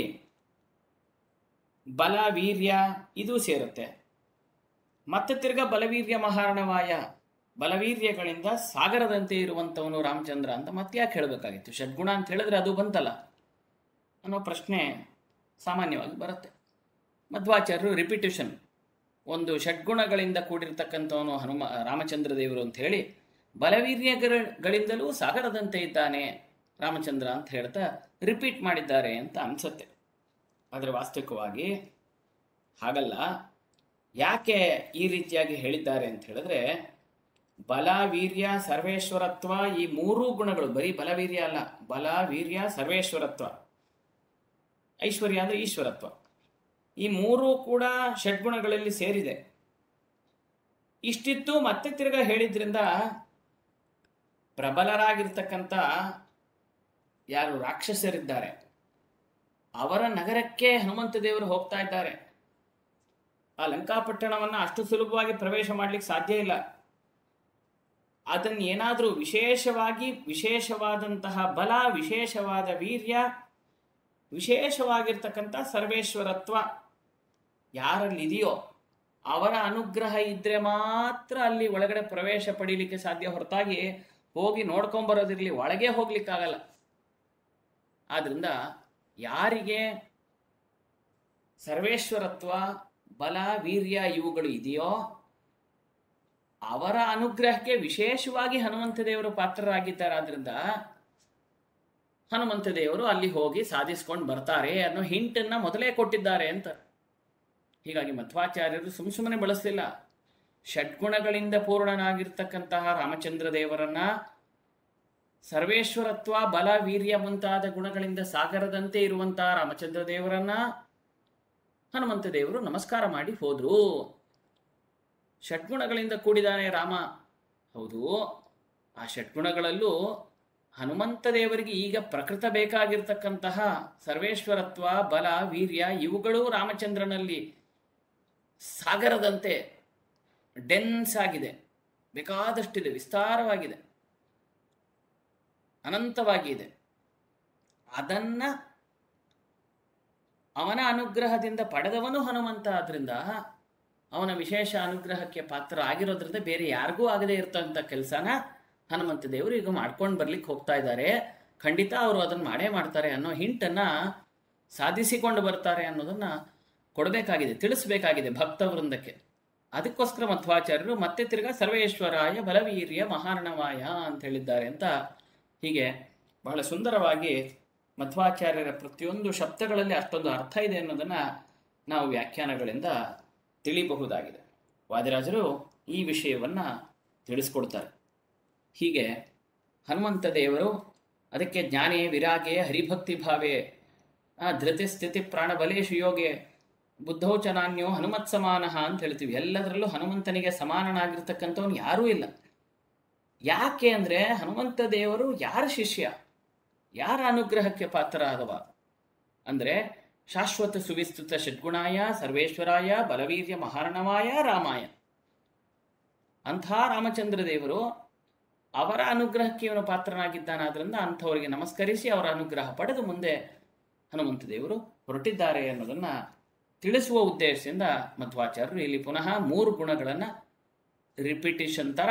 ಬಲ ವೀರ್ಯ ಇದು ಸೇರುತ್ತೆ ಮತ್ತೆ ತಿರ್ಗ ಬಲವೀರ್ಯ ಮಹಾರಣವಾಯ ಬಲವೀರ್ಯಗಳಿಂದ ಸಾಗರದಂತೆ ಇರುವಂಥವನು ರಾಮಚಂದ್ರ ಅಂತ ಮತ್ತೆ ಯಾಕೆ ಹೇಳಬೇಕಾಗಿತ್ತು ಷಡ್ಗುಣ ಅಂತ ಹೇಳಿದ್ರೆ ಅದು ಬಂತಲ್ಲ ಅನ್ನೋ ಪ್ರಶ್ನೆ ಸಾಮಾನ್ಯವಾಗಿ ಬರುತ್ತೆ ಮಧ್ವಾಚಾರ್ಯರು ರಿಪಿಟೇಷನ್ ಒಂದು ಷಡ್ಗುಣಗಳಿಂದ ಕೂಡಿರ್ತಕ್ಕಂಥವನು ಹನುಮ ರಾಮಚಂದ್ರ ದೇವರು ಅಂತ ಹೇಳಿ ಬಲವೀರ್ಯಗಳಿಂದಲೂ ಸಾಗರದಂತೆ ಇದ್ದಾನೆ ರಾಮಚಂದ್ರ ಅಂತ ಹೇಳ್ತಾ ರಿಪೀಟ್ ಮಾಡಿದ್ದಾರೆ ಅಂತ ಅನ್ಸುತ್ತೆ ಆದರೆ ವಾಸ್ತವಿಕವಾಗಿ ಹಾಗಲ್ಲ ಯಾಕೆ ಈ ರೀತಿಯಾಗಿ ಹೇಳಿದ್ದಾರೆ ಅಂತ ಹೇಳಿದ್ರೆ ಬಲ ವೀರ್ಯ ಸರ್ವೇಶ್ವರತ್ವ ಈ ಮೂರೂ ಗುಣಗಳು ಬರೀ ಬಲವೀರ್ಯ ಅಲ್ಲ ಬಲ ವೀರ್ಯ ಸರ್ವೇಶ್ವರತ್ವ ಐಶ್ವರ್ಯ ಅಂದರೆ ಈಶ್ವರತ್ವ ಈ ಮೂರೂ ಕೂಡ ಷಡ್ಗುಣಗಳಲ್ಲಿ ಸೇರಿದೆ ಇಷ್ಟಿತ್ತು ಮತ್ತೆ ತಿರ್ಗಾ ಹೇಳಿದ್ರಿಂದ ಪ್ರಬಲರಾಗಿರ್ತಕ್ಕಂಥ ಯಾರು ರಾಕ್ಷಸರಿದ್ದಾರೆ ಅವರ ನಗರಕ್ಕೆ ಹನುಮಂತ ದೇವರು ಹೋಗ್ತಾ ಇದ್ದಾರೆ ಆ ಲಂಕಾಪಟ್ಟಣವನ್ನು ಅಷ್ಟು ಸುಲಭವಾಗಿ ಪ್ರವೇಶ ಮಾಡಲಿಕ್ಕೆ ಸಾಧ್ಯ ಇಲ್ಲ ಅದನ್ನು ಏನಾದರೂ ವಿಶೇಷವಾಗಿ ವಿಶೇಷವಾದಂತಹ ಬಲ ವಿಶೇಷವಾದ ವೀರ್ಯ ವಿಶೇಷವಾಗಿರ್ತಕ್ಕಂಥ ಸರ್ವೇಶ್ವರತ್ವ ಯಾರಲ್ಲಿದೆಯೋ ಅವರ ಅನುಗ್ರಹ ಇದ್ರೆ ಮಾತ್ರ ಅಲ್ಲಿ ಒಳಗಡೆ ಪ್ರವೇಶ ಪಡೀಲಿಕ್ಕೆ ಸಾಧ್ಯ ಹೊರತಾಗಿ ಹೋಗಿ ನೋಡ್ಕೊಂಬರೋದಿರಲಿ ಒಳಗೆ ಹೋಗ್ಲಿಕ್ಕಾಗಲ್ಲ ಆದ್ರಿಂದ ಯಾರಿಗೆ ಸರ್ವೇಶ್ವರತ್ವ ಬಲ ವೀರ್ಯ ಇವುಗಳು ಇದೆಯೋ ಅವರ ಅನುಗ್ರಹಕ್ಕೆ ವಿಶೇಷವಾಗಿ ಹನುಮಂತ ದೇವರು ಪಾತ್ರರಾಗಿದ್ದಾರೆ ಆದ್ರಿಂದ ಹನುಮಂತ ದೇವರು ಅಲ್ಲಿ ಹೋಗಿ ಸಾಧಿಸ್ಕೊಂಡು ಬರ್ತಾರೆ ಅನ್ನೋ ಹಿಂಟನ್ನ ಮೊದಲೇ ಕೊಟ್ಟಿದ್ದಾರೆ ಅಂತ ಹೀಗಾಗಿ ಮಧ್ವಾಚಾರ್ಯರು ಸುಮ್ ಸುಮ್ಮನೆ ಬಳಸಲಿಲ್ಲ ಷಡ್ಗುಣಗಳಿಂದ ಪೂರ್ಣನಾಗಿರ್ತಕ್ಕಂತಹ ರಾಮಚಂದ್ರ ದೇವರನ್ನ ಸರ್ವೇಶ್ವರತ್ವ ಬಲ ವೀರ್ಯ ಮುಂತಾದ ಗುಣಗಳಿಂದ ಸಾಗರದಂತೆ ಇರುವಂತಹ ರಾಮಚಂದ್ರ ದೇವರನ್ನ ಹನುಮಂತ ದೇವರು ನಮಸ್ಕಾರ ಮಾಡಿ ಹೋದ್ರು ಷಡ್ಗುಣಗಳಿಂದ ಕೂಡಿದಾನೆ ರಾಮ ಹೌದು ಆ ಷಡ್ಗುಣಗಳಲ್ಲೂ ಹನುಮಂತ ದೇವರಿಗೆ ಈಗ ಪ್ರಕೃತ ಬೇಕಾಗಿರ್ತಕ್ಕಂತಹ ಸರ್ವೇಶ್ವರತ್ವ ಬಲ ವೀರ್ಯ ಇವುಗಳು ರಾಮಚಂದ್ರನಲ್ಲಿ ಸಾಗರದಂತೆ ಡೆನ್ಸ್ ಆಗಿದೆ ಬೇಕಾದಷ್ಟಿದೆ ವಿಸ್ತಾರವಾಗಿದೆ ಅನಂತವಾಗಿದೆ ಅದನ್ನ ಅವನ ಅನುಗ್ರಹದಿಂದ ಪಡೆದವನು ಹನುಮಂತ ಆದ್ರಿಂದ ಅವನ ವಿಶೇಷ ಅನುಗ್ರಹಕ್ಕೆ ಪಾತ್ರ ಆಗಿರೋದ್ರಿಂದ ಬೇರೆ ಯಾರಿಗೂ ಆಗದೆ ಇರ್ತಕ್ಕಂಥ ಕೆಲಸನ ಹನುಮಂತ ದೇವರು ಈಗ ಮಾಡ್ಕೊಂಡು ಬರ್ಲಿಕ್ಕೆ ಹೋಗ್ತಾ ಇದ್ದಾರೆ ಖಂಡಿತ ಅವರು ಅದನ್ನು ಮಾಡೇ ಮಾಡ್ತಾರೆ ಅನ್ನೋ ಹಿಂಟನ್ನ ಸಾಧಿಸಿಕೊಂಡು ಬರ್ತಾರೆ ಅನ್ನೋದನ್ನ ಕೊಡಬೇಕಾಗಿದೆ ತಿಳಿಸ್ಬೇಕಾಗಿದೆ ಭಕ್ತ ವೃಂದಕ್ಕೆ ಅದಕ್ಕೋಸ್ಕರ ಮಧ್ವಾಚಾರ್ಯರು ಮತ್ತೆ ತಿರ್ಗಾ ಸರ್ವೇಶ್ವರಾಯ ಬಲವೀರ್ಯ ಮಹಾರಣವಾಯ ಅಂತ ಹೇಳಿದ್ದಾರೆ ಅಂತ ಹೀಗೆ ಬಹಳ ಸುಂದರವಾಗಿ ಮಧ್ವಾಚಾರ್ಯರ ಪ್ರತಿಯೊಂದು ಶಬ್ದಗಳಲ್ಲಿ ಅಷ್ಟೊಂದು ಅರ್ಥ ಇದೆ ಅನ್ನೋದನ್ನ ನಾವು ವ್ಯಾಖ್ಯಾನಗಳಿಂದ ತಿಳಿಬಹುದಾಗಿದೆ ವಾದಿರಾಜರು ಈ ವಿಷಯವನ್ನ ತಿಳಿಸ್ಕೊಡ್ತಾರೆ ಹೀಗೆ ಹನುಮಂತ ದೇವರು ಅದಕ್ಕೆ ಜ್ಞಾನೇ ವಿರಾಗೆ ಹರಿಭಕ್ತಿ ಭಾವೆ ಆ ಧೃತಿ ಸ್ಥಿತಿ ಪ್ರಾಣಬಲೇಶು ಯೋಗೆ ಬುದ್ಧೌ ಚ ನಾನ್ಯೋ ಹನುಮತ್ ಸಮಾನಃ ಅಂತ ಹೇಳ್ತೀವಿ ಎಲ್ಲದರಲ್ಲೂ ಹನುಮಂತನಿಗೆ ಸಮಾನನಾಗಿರ್ತಕ್ಕಂಥವನು ಯಾರೂ ಇಲ್ಲ ಯಾಕೆ ಅಂದರೆ ಹನುಮಂತ ದೇವರು ಯಾರ ಶಿಷ್ಯ ಯಾರ ಅನುಗ್ರಹಕ್ಕೆ ಪಾತ್ರ ಆದವ ಅಂದರೆ ಶಾಶ್ವತ ಸುವಿಸ್ತೃತ ಷಡ್ಗುಣಾಯ ಸರ್ವೇಶ್ವರಾಯ ಬಲವೀರ್ಯ ಮಹಾರಣವಾಯ ರಾಮಾಯ ಅಂಥ ರಾಮಚಂದ್ರ ದೇವರು ಅವರ ಅನುಗ್ರಹಕ್ಕೆ ಇವನು ಪಾತ್ರನಾಗಿದ್ದಾನಾದ್ರಿಂದ ಅಂಥವರಿಗೆ ನಮಸ್ಕರಿಸಿ ಅವರ ಅನುಗ್ರಹ ಪಡೆದು ಮುಂದೆ ಹನುಮಂತ ದೇವರು ಹೊರಟಿದ್ದಾರೆ ಅನ್ನೋದನ್ನು ತಿಳಿಸುವ ಉದ್ದೇಶದಿಂದ ಮಧ್ವಾಚಾರ್ಯರು ಇಲ್ಲಿ ಪುನಃ ಮೂರು ಗುಣಗಳನ್ನು ರಿಪಿಟೇಷನ್ ಥರ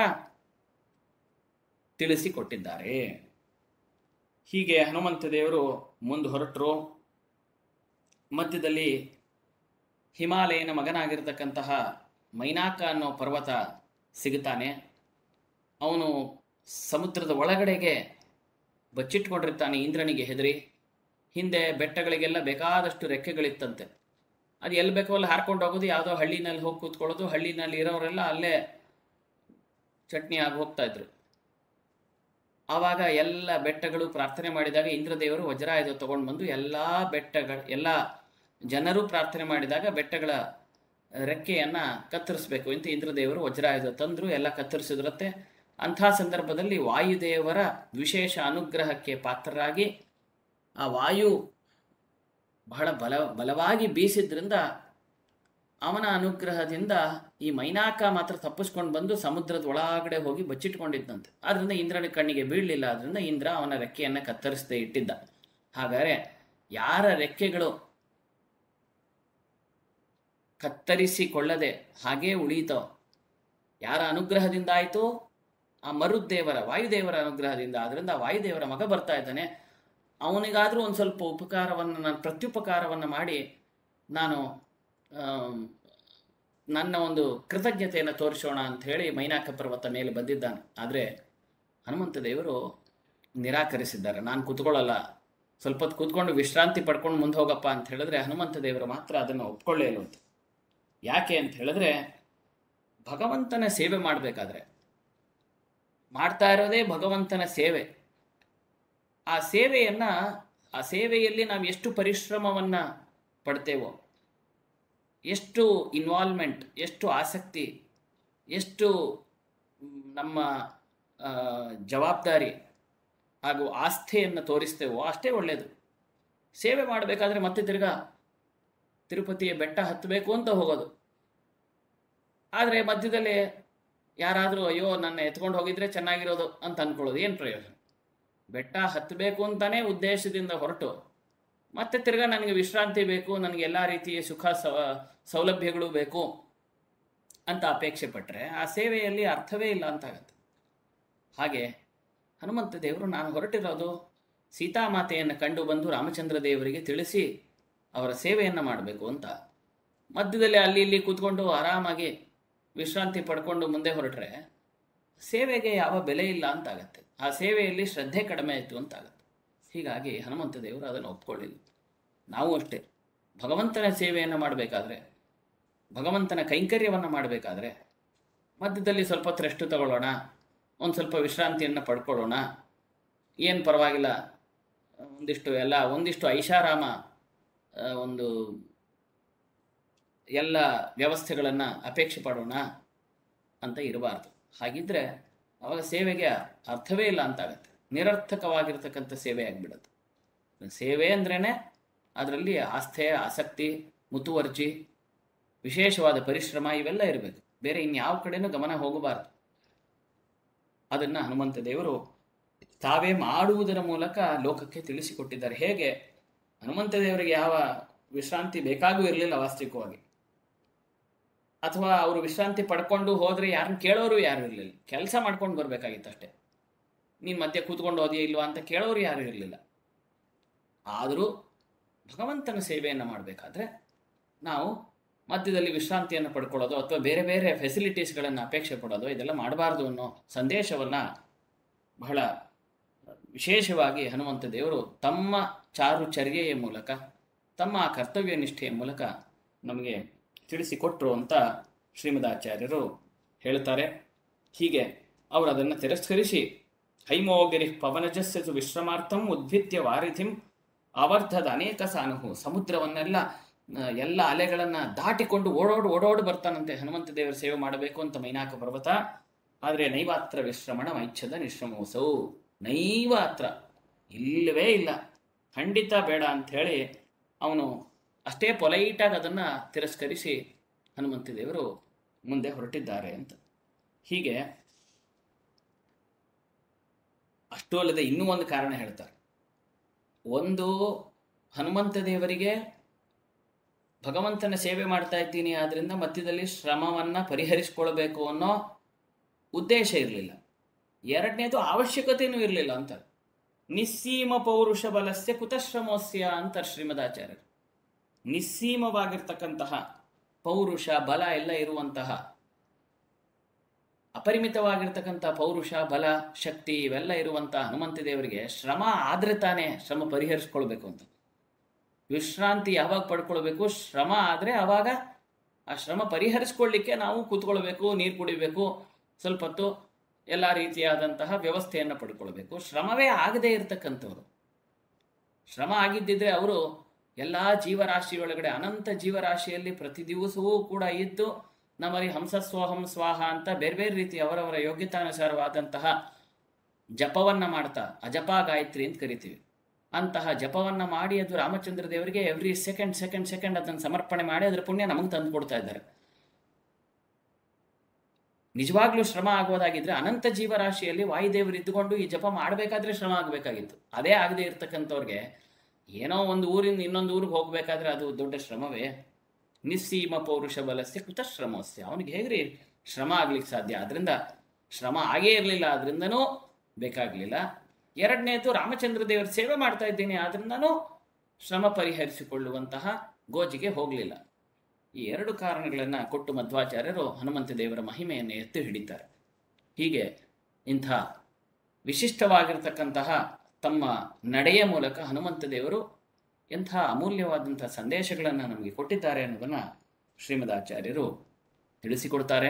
ತಿಳಿಸಿಕೊಟ್ಟಿದ್ದಾರೆ ಹೀಗೆ ಹನುಮಂತ ದೇವರು ಮುಂದೆ ಹೊರಟರು ಮಧ್ಯದಲ್ಲಿ ಹಿಮಾಲಯನ ಮಗನಾಗಿರ್ತಕ್ಕಂತಹ ಮೈನಾಕ ಅನ್ನೋ ಪರ್ವತ ಸಿಗುತ್ತಾನೆ ಅವನು ಸಮುದ್ರದ ಒಳಗಡೆಗೆ ಬಚ್ಚಿಟ್ಕೊಂಡಿರ್ತಾನೆ ಇಂದ್ರನಿಗೆ ಹೆದರಿ ಹಿಂದೆ ಬೆಟ್ಟಗಳಿಗೆಲ್ಲ ಬೇಕಾದಷ್ಟು ರೆಕ್ಕೆಗಳಿತ್ತಂತೆ ಅದು ಎಲ್ಲಿ ಬೇಕೋ ಅಲ್ಲಿ ಹಾರ್ಕೊಂಡು ಹೋಗೋದು ಯಾವುದೋ ಹಳ್ಳಿನಲ್ಲಿ ಹೋಗಿ ಕೂತ್ಕೊಳ್ಳೋದು ಹಳ್ಳಿನಲ್ಲಿ ಇರೋರೆಲ್ಲ ಅಲ್ಲೇ ಚಟ್ನಿ ಆಗಿ ಹೋಗ್ತಾ ಇದ್ರು ಆವಾಗ ಎಲ್ಲ ಬೆಟ್ಟಗಳು ಪ್ರಾರ್ಥನೆ ಮಾಡಿದಾಗ ಇಂದ್ರದೇವರು ವಜ್ರಾಯುಧ ತಗೊಂಡು ಬಂದು ಎಲ್ಲ ಬೆಟ್ಟಗಳ ಎಲ್ಲ ಜನರು ಪ್ರಾರ್ಥನೆ ಮಾಡಿದಾಗ ಬೆಟ್ಟಗಳ ರೆಕ್ಕೆಯನ್ನು ಕತ್ತರಿಸಬೇಕು ಅಂತ ಇಂದ್ರದೇವರು ವಜ್ರಾಯುಧ ತಂದರು ಎಲ್ಲ ಕತ್ತರಿಸಿದ್ರತ್ತೆ ಅಂಥ ಸಂದರ್ಭದಲ್ಲಿ ವಾಯುದೇವರ ವಿಶೇಷ ಅನುಗ್ರಹಕ್ಕೆ ಪಾತ್ರರಾಗಿ ಆ ವಾಯು ಬಹಳ ಬಲ ಬಲವಾಗಿ ಬೀಸಿದ್ರಿಂದ ಅವನ ಅನುಗ್ರಹದಿಂದ ಈ ಮೈನಾಕ ಮಾತ್ರ ತಪ್ಪಿಸ್ಕೊಂಡು ಬಂದು ಸಮುದ್ರದ ಒಳಗಡೆ ಹೋಗಿ ಬಚ್ಚಿಟ್ಕೊಂಡಿದ್ದಂತೆ ಆದ್ರಿಂದ ಇಂದ್ರನ ಕಣ್ಣಿಗೆ ಬೀಳಲಿಲ್ಲ ಆದ್ರಿಂದ ಇಂದ್ರ ಅವನ ರೆಕ್ಕೆಯನ್ನು ಕತ್ತರಿಸದೆ ಇಟ್ಟಿದ್ದ ಹಾಗಾದರೆ ಯಾರ ರೆಕ್ಕೆಗಳು ಕತ್ತರಿಸಿಕೊಳ್ಳದೆ ಹಾಗೇ ಉಳೀತೋ ಯಾರ ಅನುಗ್ರಹದಿಂದ ಆಯಿತು ಆ ಮರುದ್ದೇವರ ವಾಯುದೇವರ ಅನುಗ್ರಹದಿಂದ ಆದ್ರಿಂದ ವಾಯುದೇವರ ಮಗ ಬರ್ತಾ ಇದ್ದಾನೆ ಅವನಿಗಾದರೂ ಒಂದು ಸ್ವಲ್ಪ ಉಪಕಾರವನ್ನು ನಾನು ಪ್ರತ್ಯುಪಕಾರವನ್ನು ಮಾಡಿ ನಾನು ನನ್ನ ಒಂದು ಕೃತಜ್ಞತೆಯನ್ನು ತೋರಿಸೋಣ ಅಂತ ಹೇಳಿ ಮೈನಾಕ ಪರ್ವತ ಮೇಲೆ ಬಂದಿದ್ದಾನೆ ಆದರೆ ಹನುಮಂತ ದೇವರು ನಿರಾಕರಿಸಿದ್ದಾರೆ ನಾನು ಕೂತ್ಕೊಳ್ಳಲ್ಲ ಸ್ವಲ್ಪ ಹೊತ್ತು ಕೂತ್ಕೊಂಡು ವಿಶ್ರಾಂತಿ ಪಡ್ಕೊಂಡು ಮುಂದೆ ಹೋಗಪ್ಪ ಅಂತ ಹೇಳಿದ್ರೆ ಹನುಮಂತ ದೇವರು ಮಾತ್ರ ಅದನ್ನು ಒಪ್ಕೊಳ್ಳೇ ಇಲ್ಲ ಅಂತ ಯಾಕೆ ಅಂತ ಹೇಳಿದ್ರೆ ಭಗವಂತನ ಸೇವೆ ಮಾಡಬೇಕಾದ್ರೆ ಮಾಡ್ತಾ ಇರೋದೇ ಭಗವಂತನ ಸೇವೆ ಆ ಸೇವೆಯನ್ನು ಆ ಸೇವೆಯಲ್ಲಿ ನಾವು ಎಷ್ಟು ಪರಿಶ್ರಮವನ್ನು ಪಡ್ತೇವೋ ಎಷ್ಟು ಇನ್ವಾಲ್ವ್ಮೆಂಟ್ ಎಷ್ಟು ಆಸಕ್ತಿ ಎಷ್ಟು ನಮ್ಮ ಜವಾಬ್ದಾರಿ ಹಾಗೂ ಆಸ್ಥೆಯನ್ನು ತೋರಿಸ್ತೇವೋ ಅಷ್ಟೇ ಒಳ್ಳೆಯದು ಸೇವೆ ಮಾಡಬೇಕಾದ್ರೆ ಮತ್ತೆ ತಿರ್ಗಾ ತಿರುಪತಿಯ ಬೆಟ್ಟ ಹತ್ತಬೇಕು ಅಂತ ಹೋಗೋದು ಆದರೆ ಮಧ್ಯದಲ್ಲಿ ಯಾರಾದರೂ ಅಯ್ಯೋ ನನ್ನ ಎತ್ಕೊಂಡು ಹೋಗಿದ್ರೆ ಚೆನ್ನಾಗಿರೋದು ಅಂತ ಅಂದ್ಕೊಳ್ಳೋದು ಏನು ಪ್ರಯೋಜನ ಬೆಟ್ಟ ಹತ್ತಬೇಕು ಅಂತಲೇ ಉದ್ದೇಶದಿಂದ ಹೊರಟು ಮತ್ತೆ ತಿರ್ಗಾ ನನಗೆ ವಿಶ್ರಾಂತಿ ಬೇಕು ನನಗೆ ಎಲ್ಲ ರೀತಿಯ ಸುಖ ಸೌಲಭ್ಯಗಳು ಬೇಕು ಅಂತ ಅಪೇಕ್ಷೆ ಪಟ್ಟರೆ ಆ ಸೇವೆಯಲ್ಲಿ ಅರ್ಥವೇ ಇಲ್ಲ ಅಂತಾಗತ್ತೆ ಹಾಗೆ ಹನುಮಂತ ದೇವರು ನಾನು ಹೊರಟಿರೋದು ಸೀತಾಮಾತೆಯನ್ನು ಕಂಡು ಬಂದು ರಾಮಚಂದ್ರ ದೇವರಿಗೆ ತಿಳಿಸಿ ಅವರ ಸೇವೆಯನ್ನು ಮಾಡಬೇಕು ಅಂತ ಮಧ್ಯದಲ್ಲಿ ಅಲ್ಲಿ ಇಲ್ಲಿ ಕೂತ್ಕೊಂಡು ಆರಾಮಾಗಿ ವಿಶ್ರಾಂತಿ ಪಡ್ಕೊಂಡು ಮುಂದೆ ಹೊರಟ್ರೆ ಸೇವೆಗೆ ಯಾವ ಬೆಲೆ ಇಲ್ಲ ಅಂತಾಗತ್ತೆ ಆ ಸೇವೆಯಲ್ಲಿ ಶ್ರದ್ಧೆ ಕಡಿಮೆ ಆಯಿತು ಅಂತಾಗತ್ತೆ ಹೀಗಾಗಿ ಹನುಮಂತ ದೇವರು ಅದನ್ನು ಒಪ್ಕೊಳ್ಳಿಲ್ಲ ನಾವು ಅಷ್ಟೇ ಭಗವಂತನ ಸೇವೆಯನ್ನು ಮಾಡಬೇಕಾದ್ರೆ ಭಗವಂತನ ಕೈಂಕರ್ಯವನ್ನು ಮಾಡಬೇಕಾದ್ರೆ ಮಧ್ಯದಲ್ಲಿ ಸ್ವಲ್ಪ ಹೊತ್ತು ರೆಸ್ಟ್ ತಗೊಳ್ಳೋಣ ಒಂದು ಸ್ವಲ್ಪ ವಿಶ್ರಾಂತಿಯನ್ನು ಪಡ್ಕೊಳ್ಳೋಣ ಏನು ಪರವಾಗಿಲ್ಲ ಒಂದಿಷ್ಟು ಎಲ್ಲ ಒಂದಿಷ್ಟು ಐಷಾರಾಮ ಒಂದು ಎಲ್ಲ ವ್ಯವಸ್ಥೆಗಳನ್ನು ಅಪೇಕ್ಷೆ ಪಡೋಣ ಅಂತ ಇರಬಾರ್ದು ಹಾಗಿದ್ದರೆ ಅವಾಗ ಸೇವೆಗೆ ಅರ್ಥವೇ ಇಲ್ಲ ಅಂತಾಗತ್ತೆ ನಿರರ್ಥಕವಾಗಿರ್ತಕ್ಕಂಥ ಸೇವೆ ಆಗಿಬಿಡುತ್ತೆ ಸೇವೆ ಅಂದ್ರೇ ಅದರಲ್ಲಿ ಆಸ್ಥೆ ಆಸಕ್ತಿ ಮುತುವರ್ಜಿ ವಿಶೇಷವಾದ ಪರಿಶ್ರಮ ಇವೆಲ್ಲ ಇರಬೇಕು ಬೇರೆ ಇನ್ಯಾವ ಕಡೆನೂ ಗಮನ ಹೋಗಬಾರ್ದು ಅದನ್ನು ಹನುಮಂತ ದೇವರು ತಾವೇ ಮಾಡುವುದರ ಮೂಲಕ ಲೋಕಕ್ಕೆ ತಿಳಿಸಿಕೊಟ್ಟಿದ್ದಾರೆ ಹೇಗೆ ಹನುಮಂತ ದೇವರಿಗೆ ಯಾವ ವಿಶ್ರಾಂತಿ ಬೇಕಾಗೂ ಇರಲಿಲ್ಲ ವಾಸ್ತವಿಕವಾಗಿ ಅಥವಾ ಅವರು ವಿಶ್ರಾಂತಿ ಪಡ್ಕೊಂಡು ಹೋದರೆ ಯಾರನ್ನ ಕೇಳೋರು ಯಾರು ಇರಲಿಲ್ಲ ಕೆಲಸ ಮಾಡ್ಕೊಂಡು ಬರಬೇಕಾಗಿತ್ತು ಅಷ್ಟೇ ನೀನು ಮಧ್ಯೆ ಕೂತ್ಕೊಂಡು ಹೋದಿಯಾ ಇಲ್ವಾ ಅಂತ ಕೇಳೋರು ಯಾರು ಇರಲಿಲ್ಲ ಆದರೂ ಭಗವಂತನ ಸೇವೆಯನ್ನು ಮಾಡಬೇಕಾದ್ರೆ ನಾವು ಮಧ್ಯದಲ್ಲಿ ವಿಶ್ರಾಂತಿಯನ್ನು ಪಡ್ಕೊಳ್ಳೋದು ಅಥವಾ ಬೇರೆ ಬೇರೆ ಫೆಸಿಲಿಟೀಸ್ಗಳನ್ನು ಅಪೇಕ್ಷೆ ಪಡೋದು ಇದೆಲ್ಲ ಮಾಡಬಾರ್ದು ಅನ್ನೋ ಸಂದೇಶವನ್ನು ಬಹಳ ವಿಶೇಷವಾಗಿ ಹನುಮಂತ ದೇವರು ತಮ್ಮ ಚಾರುಚರ್ಯೆಯ ಮೂಲಕ ತಮ್ಮ ಕರ್ತವ್ಯ ನಿಷ್ಠೆಯ ಮೂಲಕ ನಮಗೆ ತಿಳಿಸಿಕೊಟ್ರು ಅಂತ ಶ್ರೀಮದಾಚಾರ್ಯರು ಹೇಳ್ತಾರೆ ಹೀಗೆ ಅವರು ಅದನ್ನು ತಿರಸ್ಕರಿಸಿ ಹೈಮೋಗಿರಿ ಪವನಜಸ್ಸು ವಿಶ್ರಮಾರ್ಥಂ ಉದ್ಭಿತ್ಯ ವಾರಿಧಿಂ ಅವರ್ಧದ ಅನೇಕ ಸಾನುಹು ಸಮುದ್ರವನ್ನೆಲ್ಲ ಎಲ್ಲ ಅಲೆಗಳನ್ನು ದಾಟಿಕೊಂಡು ಓಡೋಡು ಓಡೋಡು ಬರ್ತಾನಂತೆ ಹನುಮಂತ ದೇವರ ಸೇವೆ ಮಾಡಬೇಕು ಅಂತ ಮೈನಾಕ ಪರ್ವತ ಆದರೆ ನೈವಾತ್ರ ವಿಶ್ರಮಣ ಮೈಚ್ಛದ ನಿಶ್ರಮೋಸವು ನೈವಾತ್ರ ಇಲ್ಲವೇ ಇಲ್ಲ ಖಂಡಿತ ಬೇಡ ಅಂಥೇಳಿ ಅವನು ಅಷ್ಟೇ ಪೊಲೈಟಾಗಿ ಅದನ್ನು ತಿರಸ್ಕರಿಸಿ ಹನುಮಂತ ದೇವರು ಮುಂದೆ ಹೊರಟಿದ್ದಾರೆ ಅಂತ ಹೀಗೆ ಅಷ್ಟೂ ಅಲ್ಲದೆ ಇನ್ನೂ ಒಂದು ಕಾರಣ ಹೇಳ್ತಾರೆ ಒಂದು ಹನುಮಂತ ದೇವರಿಗೆ ಭಗವಂತನ ಸೇವೆ ಮಾಡ್ತಾ ಇದ್ದೀನಿ ಆದ್ರಿಂದ ಮಧ್ಯದಲ್ಲಿ ಶ್ರಮವನ್ನು ಪರಿಹರಿಸಿಕೊಳ್ಬೇಕು ಅನ್ನೋ ಉದ್ದೇಶ ಇರಲಿಲ್ಲ ಎರಡನೇದು ಅವಶ್ಯಕತೆಯೂ ಇರಲಿಲ್ಲ ಅಂತ ನಿಸ್ಸೀಮ ಪೌರುಷ ಬಲಸ್ಯ ಕುತಶ್ರಮೋಸ್ಯ ಅಂತ ಶ್ರೀಮದಾಚಾರ್ಯರು ನಿಸ್ಸೀಮವಾಗಿರ್ತಕ್ಕಂತಹ ಪೌರುಷ ಬಲ ಎಲ್ಲ ಇರುವಂತಹ ಅಪರಿಮಿತವಾಗಿರ್ತಕ್ಕಂಥ ಪೌರುಷ ಬಲ ಶಕ್ತಿ ಇವೆಲ್ಲ ಇರುವಂತಹ ಹನುಮಂತ ದೇವರಿಗೆ ಶ್ರಮ ಆದ್ರೆ ತಾನೇ ಶ್ರಮ ಪರಿಹರಿಸ್ಕೊಳ್ಬೇಕು ಅಂತ ವಿಶ್ರಾಂತಿ ಯಾವಾಗ ಪಡ್ಕೊಳ್ಬೇಕು ಶ್ರಮ ಆದರೆ ಆವಾಗ ಆ ಶ್ರಮ ಪರಿಹರಿಸ್ಕೊಳ್ಳಿಕ್ಕೆ ನಾವು ಕೂತ್ಕೊಳ್ಬೇಕು ನೀರು ಕುಡಿಬೇಕು ಸ್ವಲ್ಪ ಹೊತ್ತು ಎಲ್ಲ ರೀತಿಯಾದಂತಹ ವ್ಯವಸ್ಥೆಯನ್ನು ಪಡ್ಕೊಳ್ಬೇಕು ಶ್ರಮವೇ ಆಗದೇ ಇರತಕ್ಕಂಥವ್ರು ಶ್ರಮ ಆಗಿದ್ದಿದ್ರೆ ಅವರು ಎಲ್ಲ ಜೀವರಾಶಿಯೊಳಗಡೆ ಅನಂತ ಜೀವರಾಶಿಯಲ್ಲಿ ಪ್ರತಿ ದಿವಸವೂ ಕೂಡ ಇದ್ದು ನಮ್ಮಲ್ಲಿ ಹಂಸಸ್ವಹಂ ಸ್ವಾಹ ಅಂತ ಬೇರೆ ಬೇರೆ ರೀತಿ ಅವರವರ ಯೋಗ್ಯತಾನುಸಾರವಾದಂತಹ ಜಪವನ್ನು ಮಾಡ್ತಾ ಅಜಪ ಗಾಯತ್ರಿ ಅಂತ ಕರಿತೀವಿ ಅಂತಹ ಜಪವನ್ನು ಮಾಡಿ ಅದು ರಾಮಚಂದ್ರ ದೇವರಿಗೆ ಎವ್ರಿ ಸೆಕೆಂಡ್ ಸೆಕೆಂಡ್ ಸೆಕೆಂಡ್ ಅದನ್ನು ಸಮರ್ಪಣೆ ಮಾಡಿ ಅದರ ಪುಣ್ಯ ನಮಗೆ ತಂದು ಕೊಡ್ತಾ ಇದ್ದಾರೆ ನಿಜವಾಗ್ಲೂ ಶ್ರಮ ಆಗೋದಾಗಿದ್ರೆ ಅನಂತ ಜೀವರಾಶಿಯಲ್ಲಿ ವಾಯುದೇವರು ಇದ್ದುಕೊಂಡು ಈ ಜಪ ಮಾಡಬೇಕಾದ್ರೆ ಶ್ರಮ ಆಗಬೇಕಾಗಿತ್ತು ಅದೇ ಆಗದೆ ಇರ್ತಕ್ಕಂಥವ್ರಿಗೆ ಏನೋ ಒಂದು ಊರಿಂದ ಇನ್ನೊಂದು ಊರಿಗೆ ಹೋಗಬೇಕಾದ್ರೆ ಅದು ದೊಡ್ಡ ಶ್ರಮವೇ ನಿಸ್ಸೀಮ ಪೌರುಷ ಬಲಸ್ಯ ಕೃತಶ್ರಮಸ್ಯ ಅವನಿಗೆ ಹೇಗ್ರಿ ಶ್ರಮ ಆಗ್ಲಿಕ್ಕೆ ಸಾಧ್ಯ ಅದರಿಂದ ಶ್ರಮ ಆಗೇ ಇರಲಿಲ್ಲ ಅದರಿಂದನೂ ಬೇಕಾಗಲಿಲ್ಲ ಎರಡನೇದು ರಾಮಚಂದ್ರ ದೇವರ ಸೇವೆ ಮಾಡ್ತಾ ಇದ್ದೀನಿ ಆದ್ರಿಂದನೂ ಶ್ರಮ ಪರಿಹರಿಸಿಕೊಳ್ಳುವಂತಹ ಗೋಜಿಗೆ ಹೋಗಲಿಲ್ಲ ಈ ಎರಡು ಕಾರಣಗಳನ್ನು ಕೊಟ್ಟು ಮಧ್ವಾಚಾರ್ಯರು ಹನುಮಂತ ದೇವರ ಮಹಿಮೆಯನ್ನು ಎತ್ತಿ ಹಿಡಿತಾರೆ ಹೀಗೆ ಇಂಥ ವಿಶಿಷ್ಟವಾಗಿರ್ತಕ್ಕಂತಹ ತಮ್ಮ ನಡೆಯ ಮೂಲಕ ಹನುಮಂತ ದೇವರು ಎಂಥ ಅಮೂಲ್ಯವಾದಂಥ ಸಂದೇಶಗಳನ್ನು ನಮಗೆ ಕೊಟ್ಟಿದ್ದಾರೆ ಅನ್ನೋದನ್ನು ಶ್ರೀಮದಾಚಾರ್ಯರು ತಿಳಿಸಿಕೊಡ್ತಾರೆ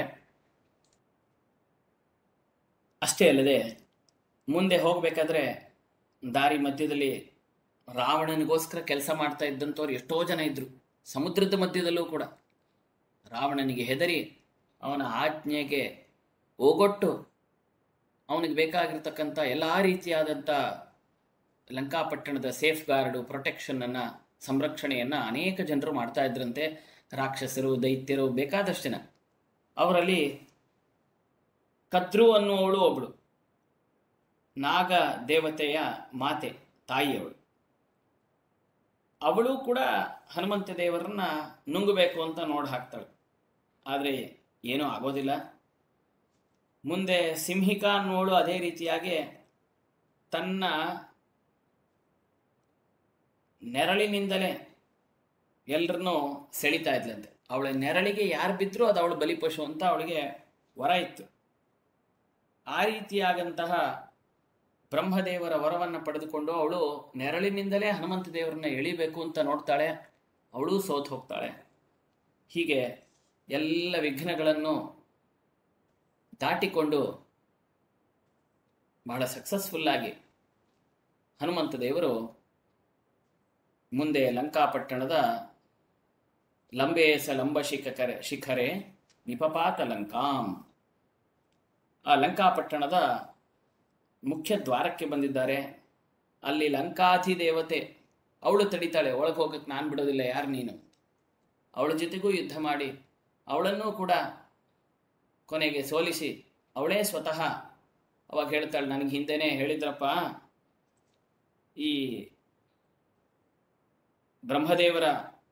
ಅಷ್ಟೇ ಅಲ್ಲದೆ ಮುಂದೆ ಹೋಗಬೇಕಾದ್ರೆ ದಾರಿ ಮಧ್ಯದಲ್ಲಿ ರಾವಣನಿಗೋಸ್ಕರ ಕೆಲಸ ಮಾಡ್ತಾ ಇದ್ದಂಥವ್ರು ಎಷ್ಟೋ ಜನ ಇದ್ದರು ಸಮುದ್ರದ ಮಧ್ಯದಲ್ಲೂ ಕೂಡ ರಾವಣನಿಗೆ ಹೆದರಿ ಅವನ ಆಜ್ಞೆಗೆ ಓಗೊಟ್ಟು ಅವನಿಗೆ ಬೇಕಾಗಿರ್ತಕ್ಕಂಥ ಎಲ್ಲ ರೀತಿಯಾದಂಥ ಲಂಕಾಪಟ್ಟಣದ ಸೇಫ್ ಗಾರ್ಡು ಪ್ರೊಟೆಕ್ಷನನ್ನು ಸಂರಕ್ಷಣೆಯನ್ನು ಅನೇಕ ಜನರು ಮಾಡ್ತಾ ಇದ್ರಂತೆ ರಾಕ್ಷಸರು ದೈತ್ಯರು ಬೇಕಾದಷ್ಟು ಜನ ಅವರಲ್ಲಿ ಕದ್ರು ಅನ್ನುವವಳು ಒಬ್ಬಳು ನಾಗ ದೇವತೆಯ ಮಾತೆ ತಾಯಿಯವಳು ಅವಳು ಕೂಡ ಹನುಮಂತ ದೇವರನ್ನ ನುಂಗಬೇಕು ಅಂತ ನೋಡಿ ಹಾಕ್ತಾಳೆ ಆದರೆ ಏನೂ ಆಗೋದಿಲ್ಲ ಮುಂದೆ ಸಿಂಹಿಕಾ ಅನ್ನೋಳು ಅದೇ ರೀತಿಯಾಗಿ ತನ್ನ ನೆರಳಿನಿಂದಲೇ ಎಲ್ಲರನ್ನೂ ಸೆಳಿತಾ ಇದ್ಲಂತೆ ಅವಳ ನೆರಳಿಗೆ ಯಾರು ಬಿದ್ದರೂ ಅದು ಅವಳು ಬಲಿಪಶು ಅಂತ ಅವಳಿಗೆ ವರ ಇತ್ತು ಆ ರೀತಿಯಾದಂತಹ ಬ್ರಹ್ಮದೇವರ ವರವನ್ನು ಪಡೆದುಕೊಂಡು ಅವಳು ನೆರಳಿನಿಂದಲೇ ಹನುಮಂತ ದೇವರನ್ನ ಎಳಿಬೇಕು ಅಂತ ನೋಡ್ತಾಳೆ ಅವಳು ಸೋತು ಹೋಗ್ತಾಳೆ ಹೀಗೆ ಎಲ್ಲ ವಿಘ್ನಗಳನ್ನು ದಾಟಿಕೊಂಡು ಬಹಳ ಸಕ್ಸಸ್ಫುಲ್ಲಾಗಿ ಹನುಮಂತ ದೇವರು ಮುಂದೆ ಲಂಕಾಪಟ್ಟಣದ ಲಂಬೇಸ ಲಂಬ ಶಿಖರೆ ಶಿಖರೆ ನಿಪಪಾತ ಲಂಕಾಂ ಆ ಲಂಕಾಪಟ್ಟಣದ ಮುಖ್ಯ ದ್ವಾರಕ್ಕೆ ಬಂದಿದ್ದಾರೆ ಅಲ್ಲಿ ಲಂಕಾಧಿ ದೇವತೆ ಅವಳು ತಡಿತಾಳೆ ಒಳಗೆ ಹೋಗಕ್ಕೆ ನಾನು ಬಿಡೋದಿಲ್ಲ ಯಾರು ನೀನು ಅವಳ ಜೊತೆಗೂ ಯುದ್ಧ ಮಾಡಿ ಅವಳನ್ನೂ ಕೂಡ ಕೊನೆಗೆ ಸೋಲಿಸಿ ಅವಳೇ ಸ್ವತಃ ಅವಾಗ ಹೇಳ್ತಾಳೆ ನನಗೆ ಹಿಂದೆನೇ ಹೇಳಿದ್ರಪ್ಪ ಈ ಬ್ರಹ್ಮದೇವರ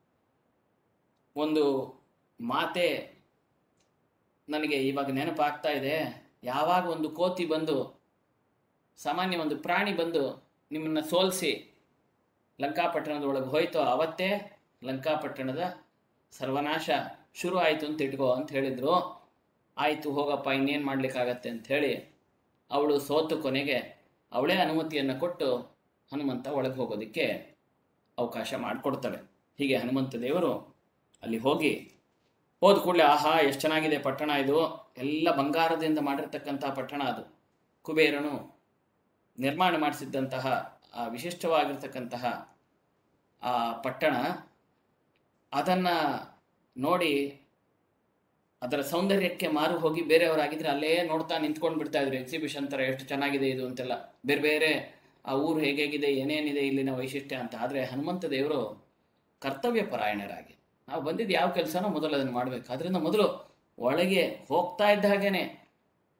ಒಂದು ಮಾತೆ ನನಗೆ ಇವಾಗ ನೆನಪಾಗ್ತಾ ಇದೆ ಯಾವಾಗ ಒಂದು ಕೋತಿ ಬಂದು ಸಾಮಾನ್ಯ ಒಂದು ಪ್ರಾಣಿ ಬಂದು ನಿಮ್ಮನ್ನು ಸೋಲಿಸಿ ಲಂಕಾಪಟ್ಟಣದ ಒಳಗೆ ಹೋಯ್ತೋ ಅವತ್ತೇ ಲಂಕಾಪಟ್ಟಣದ ಸರ್ವನಾಶ ಶುರು ಆಯಿತು ಅಂತ ಇಟ್ಕೋ ಅಂತ ಹೇಳಿದರು ಆಯಿತು ಹೋಗಪ್ಪ ಇನ್ನೇನು ಮಾಡಲಿಕ್ಕಾಗತ್ತೆ ಅಂಥೇಳಿ ಅವಳು ಸೋತು ಕೊನೆಗೆ ಅವಳೇ ಅನುಮತಿಯನ್ನು ಕೊಟ್ಟು ಹನುಮಂತ ಒಳಗೆ ಹೋಗೋದಕ್ಕೆ ಅವಕಾಶ ಮಾಡಿಕೊಡ್ತಾಳೆ ಹೀಗೆ ಹನುಮಂತ ದೇವರು ಅಲ್ಲಿ ಹೋಗಿ ಹೋದ ಕೂಡಲೇ ಆಹಾ ಎಷ್ಟು ಚೆನ್ನಾಗಿದೆ ಪಟ್ಟಣ ಇದು ಎಲ್ಲ ಬಂಗಾರದಿಂದ ಮಾಡಿರ್ತಕ್ಕಂಥ ಪಟ್ಟಣ ಅದು ಕುಬೇರನು ನಿರ್ಮಾಣ ಮಾಡಿಸಿದ್ದಂತಹ ಆ ವಿಶಿಷ್ಟವಾಗಿರ್ತಕ್ಕಂತಹ ಆ ಪಟ್ಟಣ ಅದನ್ನು ನೋಡಿ ಅದರ ಸೌಂದರ್ಯಕ್ಕೆ ಮಾರು ಹೋಗಿ ಬೇರೆಯವರಾಗಿದ್ದರೆ ಅಲ್ಲೇ ನೋಡ್ತಾ ನಿಂತ್ಕೊಂಡು ಬಿಡ್ತಾ ಇದ್ರು ಎಕ್ಸಿಬಿಷನ್ ಥರ ಎಷ್ಟು ಚೆನ್ನಾಗಿದೆ ಇದು ಅಂತೆಲ್ಲ ಬೇರೆ ಬೇರೆ ಆ ಊರು ಹೇಗೇಗಿದೆ ಏನೇನಿದೆ ಇಲ್ಲಿನ ವೈಶಿಷ್ಟ್ಯ ಅಂತ ಆದರೆ ಹನುಮಂತ ದೇವರು ಕರ್ತವ್ಯ ಪರಾಯಣರಾಗಿ ನಾವು ಬಂದಿದ್ದು ಯಾವ ಕೆಲಸನೋ ಮೊದಲು ಅದನ್ನು ಮಾಡಬೇಕು ಅದರಿಂದ ಮೊದಲು ಒಳಗೆ ಹೋಗ್ತಾ ಇದ್ದ ಹಾಗೇನೆ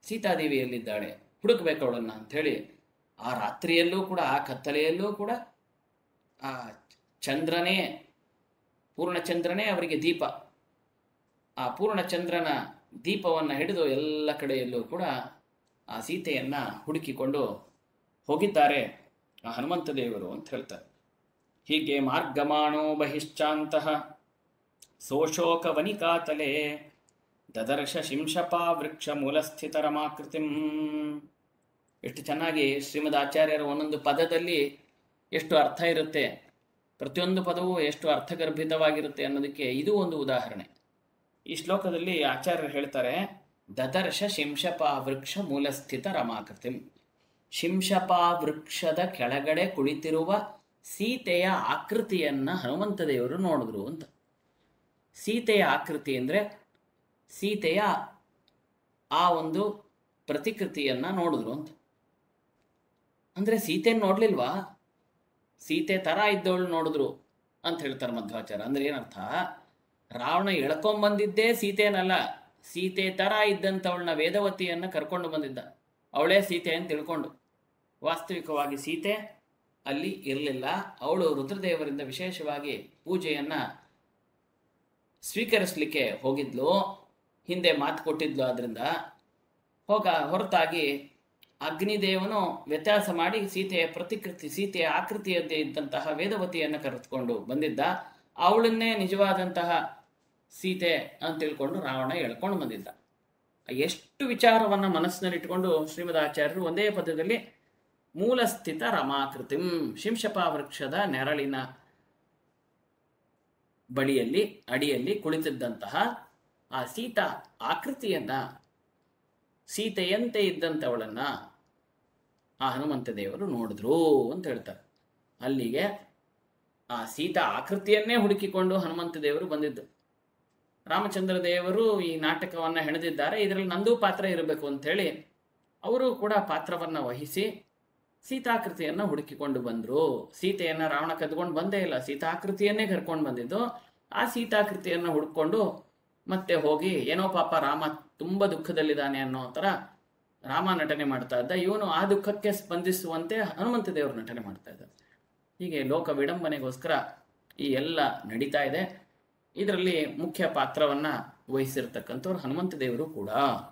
ಸೀತಾದೇವಿ ಎಲ್ಲಿದ್ದಾಳೆ ಹುಡುಕ್ಬೇಕು ಅವಳನ್ನು ಅಂಥೇಳಿ ಆ ರಾತ್ರಿಯಲ್ಲೂ ಕೂಡ ಆ ಕತ್ತಲೆಯಲ್ಲೂ ಕೂಡ ಆ ಚಂದ್ರನೇ ಪೂರ್ಣಚಂದ್ರನೇ ಅವರಿಗೆ ದೀಪ ಆ ಪೂರ್ಣಚಂದ್ರನ ದೀಪವನ್ನು ಹಿಡಿದು ಎಲ್ಲ ಕಡೆಯಲ್ಲೂ ಕೂಡ ಆ ಸೀತೆಯನ್ನು ಹುಡುಕಿಕೊಂಡು ಹೋಗಿದ್ದಾರೆ ಆ ಹನುಮಂತ ದೇವರು ಅಂತ ಹೇಳ್ತಾರೆ ಹೀಗೆ ಮಾರ್ಗಮಾಣೋ ಬಹಿಶ್ಚಾಂತಹ ಸೋಶೋಕ ವನಿಕಾತಲೆ ದದರ್ಶ ಶಿಂಶಪಾ ವೃಕ್ಷ ಮೂಲಸ್ಥಿತರಮಾಕೃತಿಂ ಎಷ್ಟು ಚೆನ್ನಾಗಿ ಶ್ರೀಮದ್ ಆಚಾರ್ಯರ ಒಂದೊಂದು ಪದದಲ್ಲಿ ಎಷ್ಟು ಅರ್ಥ ಇರುತ್ತೆ ಪ್ರತಿಯೊಂದು ಪದವೂ ಎಷ್ಟು ಅರ್ಥಗರ್ಭಿತವಾಗಿರುತ್ತೆ ಅನ್ನೋದಕ್ಕೆ ಇದು ಒಂದು ಉದಾಹರಣೆ ಈ ಶ್ಲೋಕದಲ್ಲಿ ಆಚಾರ್ಯರು ಹೇಳ್ತಾರೆ ದದರ್ಶ ಶಿಂಶಪಾ ವೃಕ್ಷ ಮೂಲಸ್ಥಿತ ರಮಾಕೃತಿಂ ಶಿಂಶಪಾ ವೃಕ್ಷದ ಕೆಳಗಡೆ ಕುಳಿತಿರುವ ಸೀತೆಯ ಆಕೃತಿಯನ್ನ ಹನುಮಂತ ದೇವರು ನೋಡಿದ್ರು ಅಂತ ಸೀತೆಯ ಆಕೃತಿ ಅಂದರೆ ಸೀತೆಯ ಆ ಒಂದು ಪ್ರತಿಕೃತಿಯನ್ನ ನೋಡಿದ್ರು ಅಂತ ಅಂದರೆ ಸೀತೆ ನೋಡ್ಲಿಲ್ವಾ ಸೀತೆ ಥರ ಇದ್ದವಳು ನೋಡಿದ್ರು ಅಂತ ಹೇಳ್ತಾರೆ ಮಧ್ವಾಚಾರ ಅಂದ್ರೆ ಏನರ್ಥ ರಾವಣ ಎಳ್ಕೊಂಬಂದಿದ್ದೇ ಸೀತೆನಲ್ಲ ಸೀತೆ ಥರ ಇದ್ದಂಥವಳನ್ನ ವೇದವತಿಯನ್ನು ಕರ್ಕೊಂಡು ಬಂದಿದ್ದ ಅವಳೇ ಸೀತೆ ಅಂತ ತಿಳ್ಕೊಂಡು ವಾಸ್ತವಿಕವಾಗಿ ಸೀತೆ ಅಲ್ಲಿ ಇರಲಿಲ್ಲ ಅವಳು ರುದ್ರದೇವರಿಂದ ವಿಶೇಷವಾಗಿ ಪೂಜೆಯನ್ನು ಸ್ವೀಕರಿಸಲಿಕ್ಕೆ ಹೋಗಿದ್ಲು ಹಿಂದೆ ಮಾತು ಕೊಟ್ಟಿದ್ಲು ಆದ್ದರಿಂದ ಹೋಗ ಹೊರತಾಗಿ ಅಗ್ನಿದೇವನು ವ್ಯತ್ಯಾಸ ಮಾಡಿ ಸೀತೆಯ ಪ್ರತಿಕೃತಿ ಸೀತೆಯ ಆಕೃತಿಯದ್ದೇ ಇದ್ದಂತಹ ವೇದವತಿಯನ್ನು ಕರೆದುಕೊಂಡು ಬಂದಿದ್ದ ಅವಳನ್ನೇ ನಿಜವಾದಂತಹ ಸೀತೆ ಅಂತ ತಿಳ್ಕೊಂಡು ರಾವಣ ಎಳ್ಕೊಂಡು ಬಂದಿದ್ದ ಎಷ್ಟು ವಿಚಾರವನ್ನು ಮನಸ್ಸಿನಲ್ಲಿಟ್ಕೊಂಡು ಶ್ರೀಮದ್ ಆಚಾರ್ಯರು ಒಂದೇ ಪದದಲ್ಲಿ ಮೂಲಸ್ಥಿತ ರಮಾಕೃತಿಂ ಶಿಂಶಪಾ ವೃಕ್ಷದ ನೆರಳಿನ ಬಳಿಯಲ್ಲಿ ಅಡಿಯಲ್ಲಿ ಕುಳಿತಿದ್ದಂತಹ ಆ ಸೀತಾ ಆಕೃತಿಯನ್ನ ಸೀತೆಯಂತೆ ಇದ್ದಂಥವಳನ್ನ ಆ ಹನುಮಂತ ದೇವರು ನೋಡಿದ್ರು ಅಂತ ಹೇಳ್ತಾರೆ ಅಲ್ಲಿಗೆ ಆ ಸೀತಾ ಆಕೃತಿಯನ್ನೇ ಹುಡುಕಿಕೊಂಡು ಹನುಮಂತ ದೇವರು ಬಂದಿದ್ದು ರಾಮಚಂದ್ರ ದೇವರು ಈ ನಾಟಕವನ್ನು ಹೆಣೆದಿದ್ದಾರೆ ಇದರಲ್ಲಿ ನಂದೂ ಪಾತ್ರ ಇರಬೇಕು ಅಂಥೇಳಿ ಅವರು ಕೂಡ ಪಾತ್ರವನ್ನು ವಹಿಸಿ ಸೀತಾಕೃತಿಯನ್ನು ಹುಡುಕಿಕೊಂಡು ಬಂದರು ಸೀತೆಯನ್ನು ರಾವಣ ಕದ್ಕೊಂಡು ಬಂದೇ ಇಲ್ಲ ಸೀತಾಕೃತಿಯನ್ನೇ ಕರ್ಕೊಂಡು ಬಂದಿದ್ದು ಆ ಸೀತಾಕೃತಿಯನ್ನು ಹುಡ್ಕೊಂಡು ಮತ್ತೆ ಹೋಗಿ ಏನೋ ಪಾಪ ರಾಮ ತುಂಬ ದುಃಖದಲ್ಲಿದ್ದಾನೆ ಅನ್ನೋ ಥರ ರಾಮ ನಟನೆ ಮಾಡ್ತಾ ಇದ್ದ ಇವನು ಆ ದುಃಖಕ್ಕೆ ಸ್ಪಂದಿಸುವಂತೆ ಹನುಮಂತ ದೇವರು ನಟನೆ ಮಾಡ್ತಾ ಇದ್ದ ಹೀಗೆ ಲೋಕ ವಿಡಂಬನೆಗೋಸ್ಕರ ಈ ಎಲ್ಲ ನಡೀತಾ ಇದೆ ಇದರಲ್ಲಿ ಮುಖ್ಯ ಪಾತ್ರವನ್ನು ವಹಿಸಿರ್ತಕ್ಕಂಥವ್ರು ಹನುಮಂತ ದೇವರು ಕೂಡ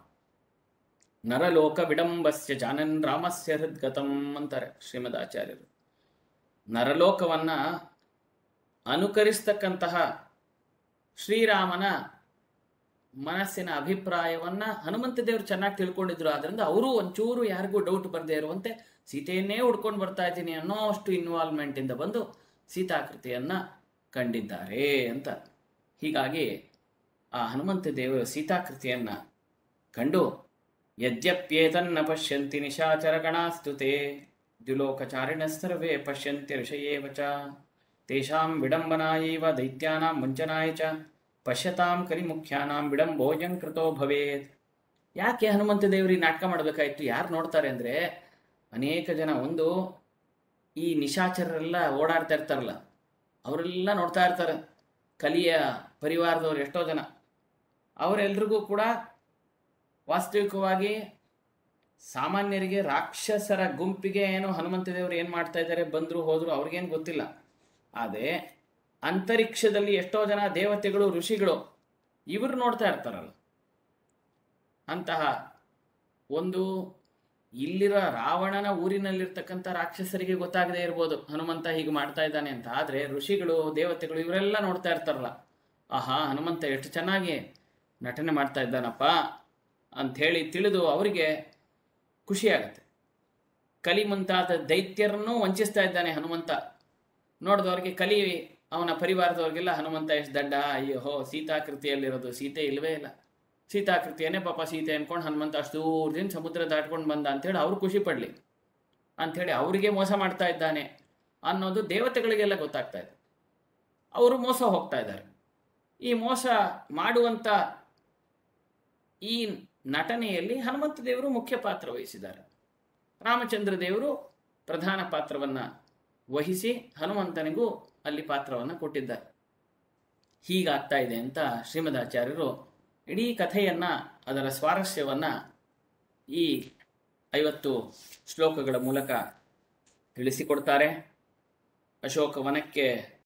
ನರಲೋಕ ವಿಡಂಬಸ್ಯ ಜಾನನ್ ರಾಮಸ್ಯ ಹೃದ್ಗತಂ ಅಂತಾರೆ ಶ್ರೀಮದ್ ಆಚಾರ್ಯರು ನರಲೋಕವನ್ನು ಅನುಕರಿಸ್ತಕ್ಕಂತಹ ಶ್ರೀರಾಮನ ಮನಸ್ಸಿನ ಅಭಿಪ್ರಾಯವನ್ನ ಹನುಮಂತ ದೇವರು ಚೆನ್ನಾಗಿ ತಿಳ್ಕೊಂಡಿದ್ರು ಆದ್ರಿಂದ ಅವರು ಒಂಚೂರು ಯಾರಿಗೂ ಡೌಟ್ ಬರದೇ ಇರುವಂತೆ ಸೀತೆಯನ್ನೇ ಹುಡ್ಕೊಂಡು ಬರ್ತಾ ಇದ್ದೀನಿ ಅನ್ನೋ ಅಷ್ಟು ಇನ್ವಾಲ್ವ್ಮೆಂಟ್ ಇಂದ ಬಂದು ಸೀತಾಕೃತಿಯನ್ನ ಕಂಡಿದ್ದಾರೆ ಅಂತ ಹೀಗಾಗಿ ಆ ಹನುಮಂತ ದೇವರು ಸೀತಾಕೃತಿಯನ್ನ ಕಂಡು ಯದ್ಯಪ್ಯೇತನ್ನ ಪಶ್ಯಂತಿ ನಿಶಾಚರಗಣಾಸ್ತುತೆ ದ್ಯುಲೋಕಚಾರಿಣ ಸರ್ವೇ ಪಶ್ಯಂತಿ ಋಷಯೇವ ಚ ತೇಷಾಂ ವಿಡಂಬನಾಯೈವ ದೈತ್ಯಾನಾಂ ವಂಚನಾಯ ಚ ಪಶ್ಯತಾಂ ಕಲಿಮುಖ್ಯಾನಾಂ ವಿಡಂಬೋಜಂ ಕೃತೋ ಭವೇತ್ ಯಾಕೆ ಹನುಮಂತ ದೇವರಿ ನಾಟಕ ಮಾಡಬೇಕಾಯ್ತು ಯಾರು ನೋಡ್ತಾರೆ ಅಂದರೆ ಅನೇಕ ಜನ ಒಂದು ಈ ನಿಶಾಚರರೆಲ್ಲ ಓಡಾಡ್ತಾ ಇರ್ತಾರಲ್ಲ ಅವರೆಲ್ಲ ನೋಡ್ತಾ ಇರ್ತಾರೆ ಕಲಿಯ ಪರಿವಾರದವ್ರು ಎಷ್ಟೋ ಜನ ಅವರೆಲ್ರಿಗೂ ಕೂಡ ವಾಸ್ತವಿಕವಾಗಿ ಸಾಮಾನ್ಯರಿಗೆ ರಾಕ್ಷಸರ ಗುಂಪಿಗೆ ಏನೋ ಹನುಮಂತ ದೇವರು ಏನು ಮಾಡ್ತಾ ಇದ್ದಾರೆ ಬಂದರು ಹೋದರು ಅವ್ರಿಗೇನು ಗೊತ್ತಿಲ್ಲ ಆದರೆ ಅಂತರಿಕ್ಷದಲ್ಲಿ ಎಷ್ಟೋ ಜನ ದೇವತೆಗಳು ಋಷಿಗಳು ಇವರು ನೋಡ್ತಾ ಇರ್ತಾರಲ್ಲ ಅಂತಹ ಒಂದು ಇಲ್ಲಿರೋ ರಾವಣನ ಊರಿನಲ್ಲಿರ್ತಕ್ಕಂಥ ರಾಕ್ಷಸರಿಗೆ ಗೊತ್ತಾಗದೇ ಇರ್ಬೋದು ಹನುಮಂತ ಹೀಗೆ ಮಾಡ್ತಾ ಇದ್ದಾನೆ ಅಂತ ಆದರೆ ಋಷಿಗಳು ದೇವತೆಗಳು ಇವರೆಲ್ಲ ನೋಡ್ತಾ ಇರ್ತಾರಲ್ಲ ಆಹಾ ಹನುಮಂತ ಎಷ್ಟು ಚೆನ್ನಾಗಿ ನಟನೆ ಮಾಡ್ತಾ ಇದ್ದಾನಪ್ಪ ಅಂಥೇಳಿ ತಿಳಿದು ಅವರಿಗೆ ಖುಷಿಯಾಗತ್ತೆ ಕಲಿ ಮುಂತಾದ ದೈತ್ಯರನ್ನೂ ವಂಚಿಸ್ತಾ ಇದ್ದಾನೆ ಹನುಮಂತ ನೋಡಿದವ್ರಿಗೆ ಕಲಿ ಅವನ ಪರಿವಾರದವ್ರಿಗೆಲ್ಲ ಹನುಮಂತ ಎಷ್ಟು ದಡ್ಡ ಅಯ್ಯೋ ಸೀತಾಕೃತಿಯಲ್ಲಿರೋದು ಸೀತೆ ಇಲ್ಲವೇ ಇಲ್ಲ ಸೀತಾಕೃತಿಯನ್ನೇ ಪಾಪ ಸೀತೆ ಅನ್ಕೊಂಡು ಹನುಮಂತ ಅಷ್ಟು ದೂರದಿಂದ ಸಮುದ್ರ ದಾಟ್ಕೊಂಡು ಬಂದ ಅಂಥೇಳಿ ಅವ್ರು ಖುಷಿ ಪಡಲಿ ಅಂಥೇಳಿ ಅವರಿಗೆ ಮೋಸ ಮಾಡ್ತಾ ಇದ್ದಾನೆ ಅನ್ನೋದು ದೇವತೆಗಳಿಗೆಲ್ಲ ಗೊತ್ತಾಗ್ತಾ ಇದೆ ಅವರು ಮೋಸ ಹೋಗ್ತಾ ಇದ್ದಾರೆ ಈ ಮೋಸ ಮಾಡುವಂಥ ಈ ನಟನೆಯಲ್ಲಿ ಹನುಮಂತ ದೇವರು ಮುಖ್ಯ ಪಾತ್ರ ವಹಿಸಿದ್ದಾರೆ ರಾಮಚಂದ್ರ ದೇವರು ಪ್ರಧಾನ ಪಾತ್ರವನ್ನು ವಹಿಸಿ ಹನುಮಂತನಿಗೂ ಅಲ್ಲಿ ಪಾತ್ರವನ್ನು ಕೊಟ್ಟಿದ್ದಾರೆ ಹೀಗಾಗ್ತಾ ಇದೆ ಅಂತ ಶ್ರೀಮದಾಚಾರ್ಯರು ಇಡೀ ಕಥೆಯನ್ನು ಅದರ ಸ್ವಾರಸ್ಯವನ್ನು ಈ ಐವತ್ತು ಶ್ಲೋಕಗಳ ಮೂಲಕ ತಿಳಿಸಿಕೊಡ್ತಾರೆ ಅಶೋಕವನಕ್ಕೆ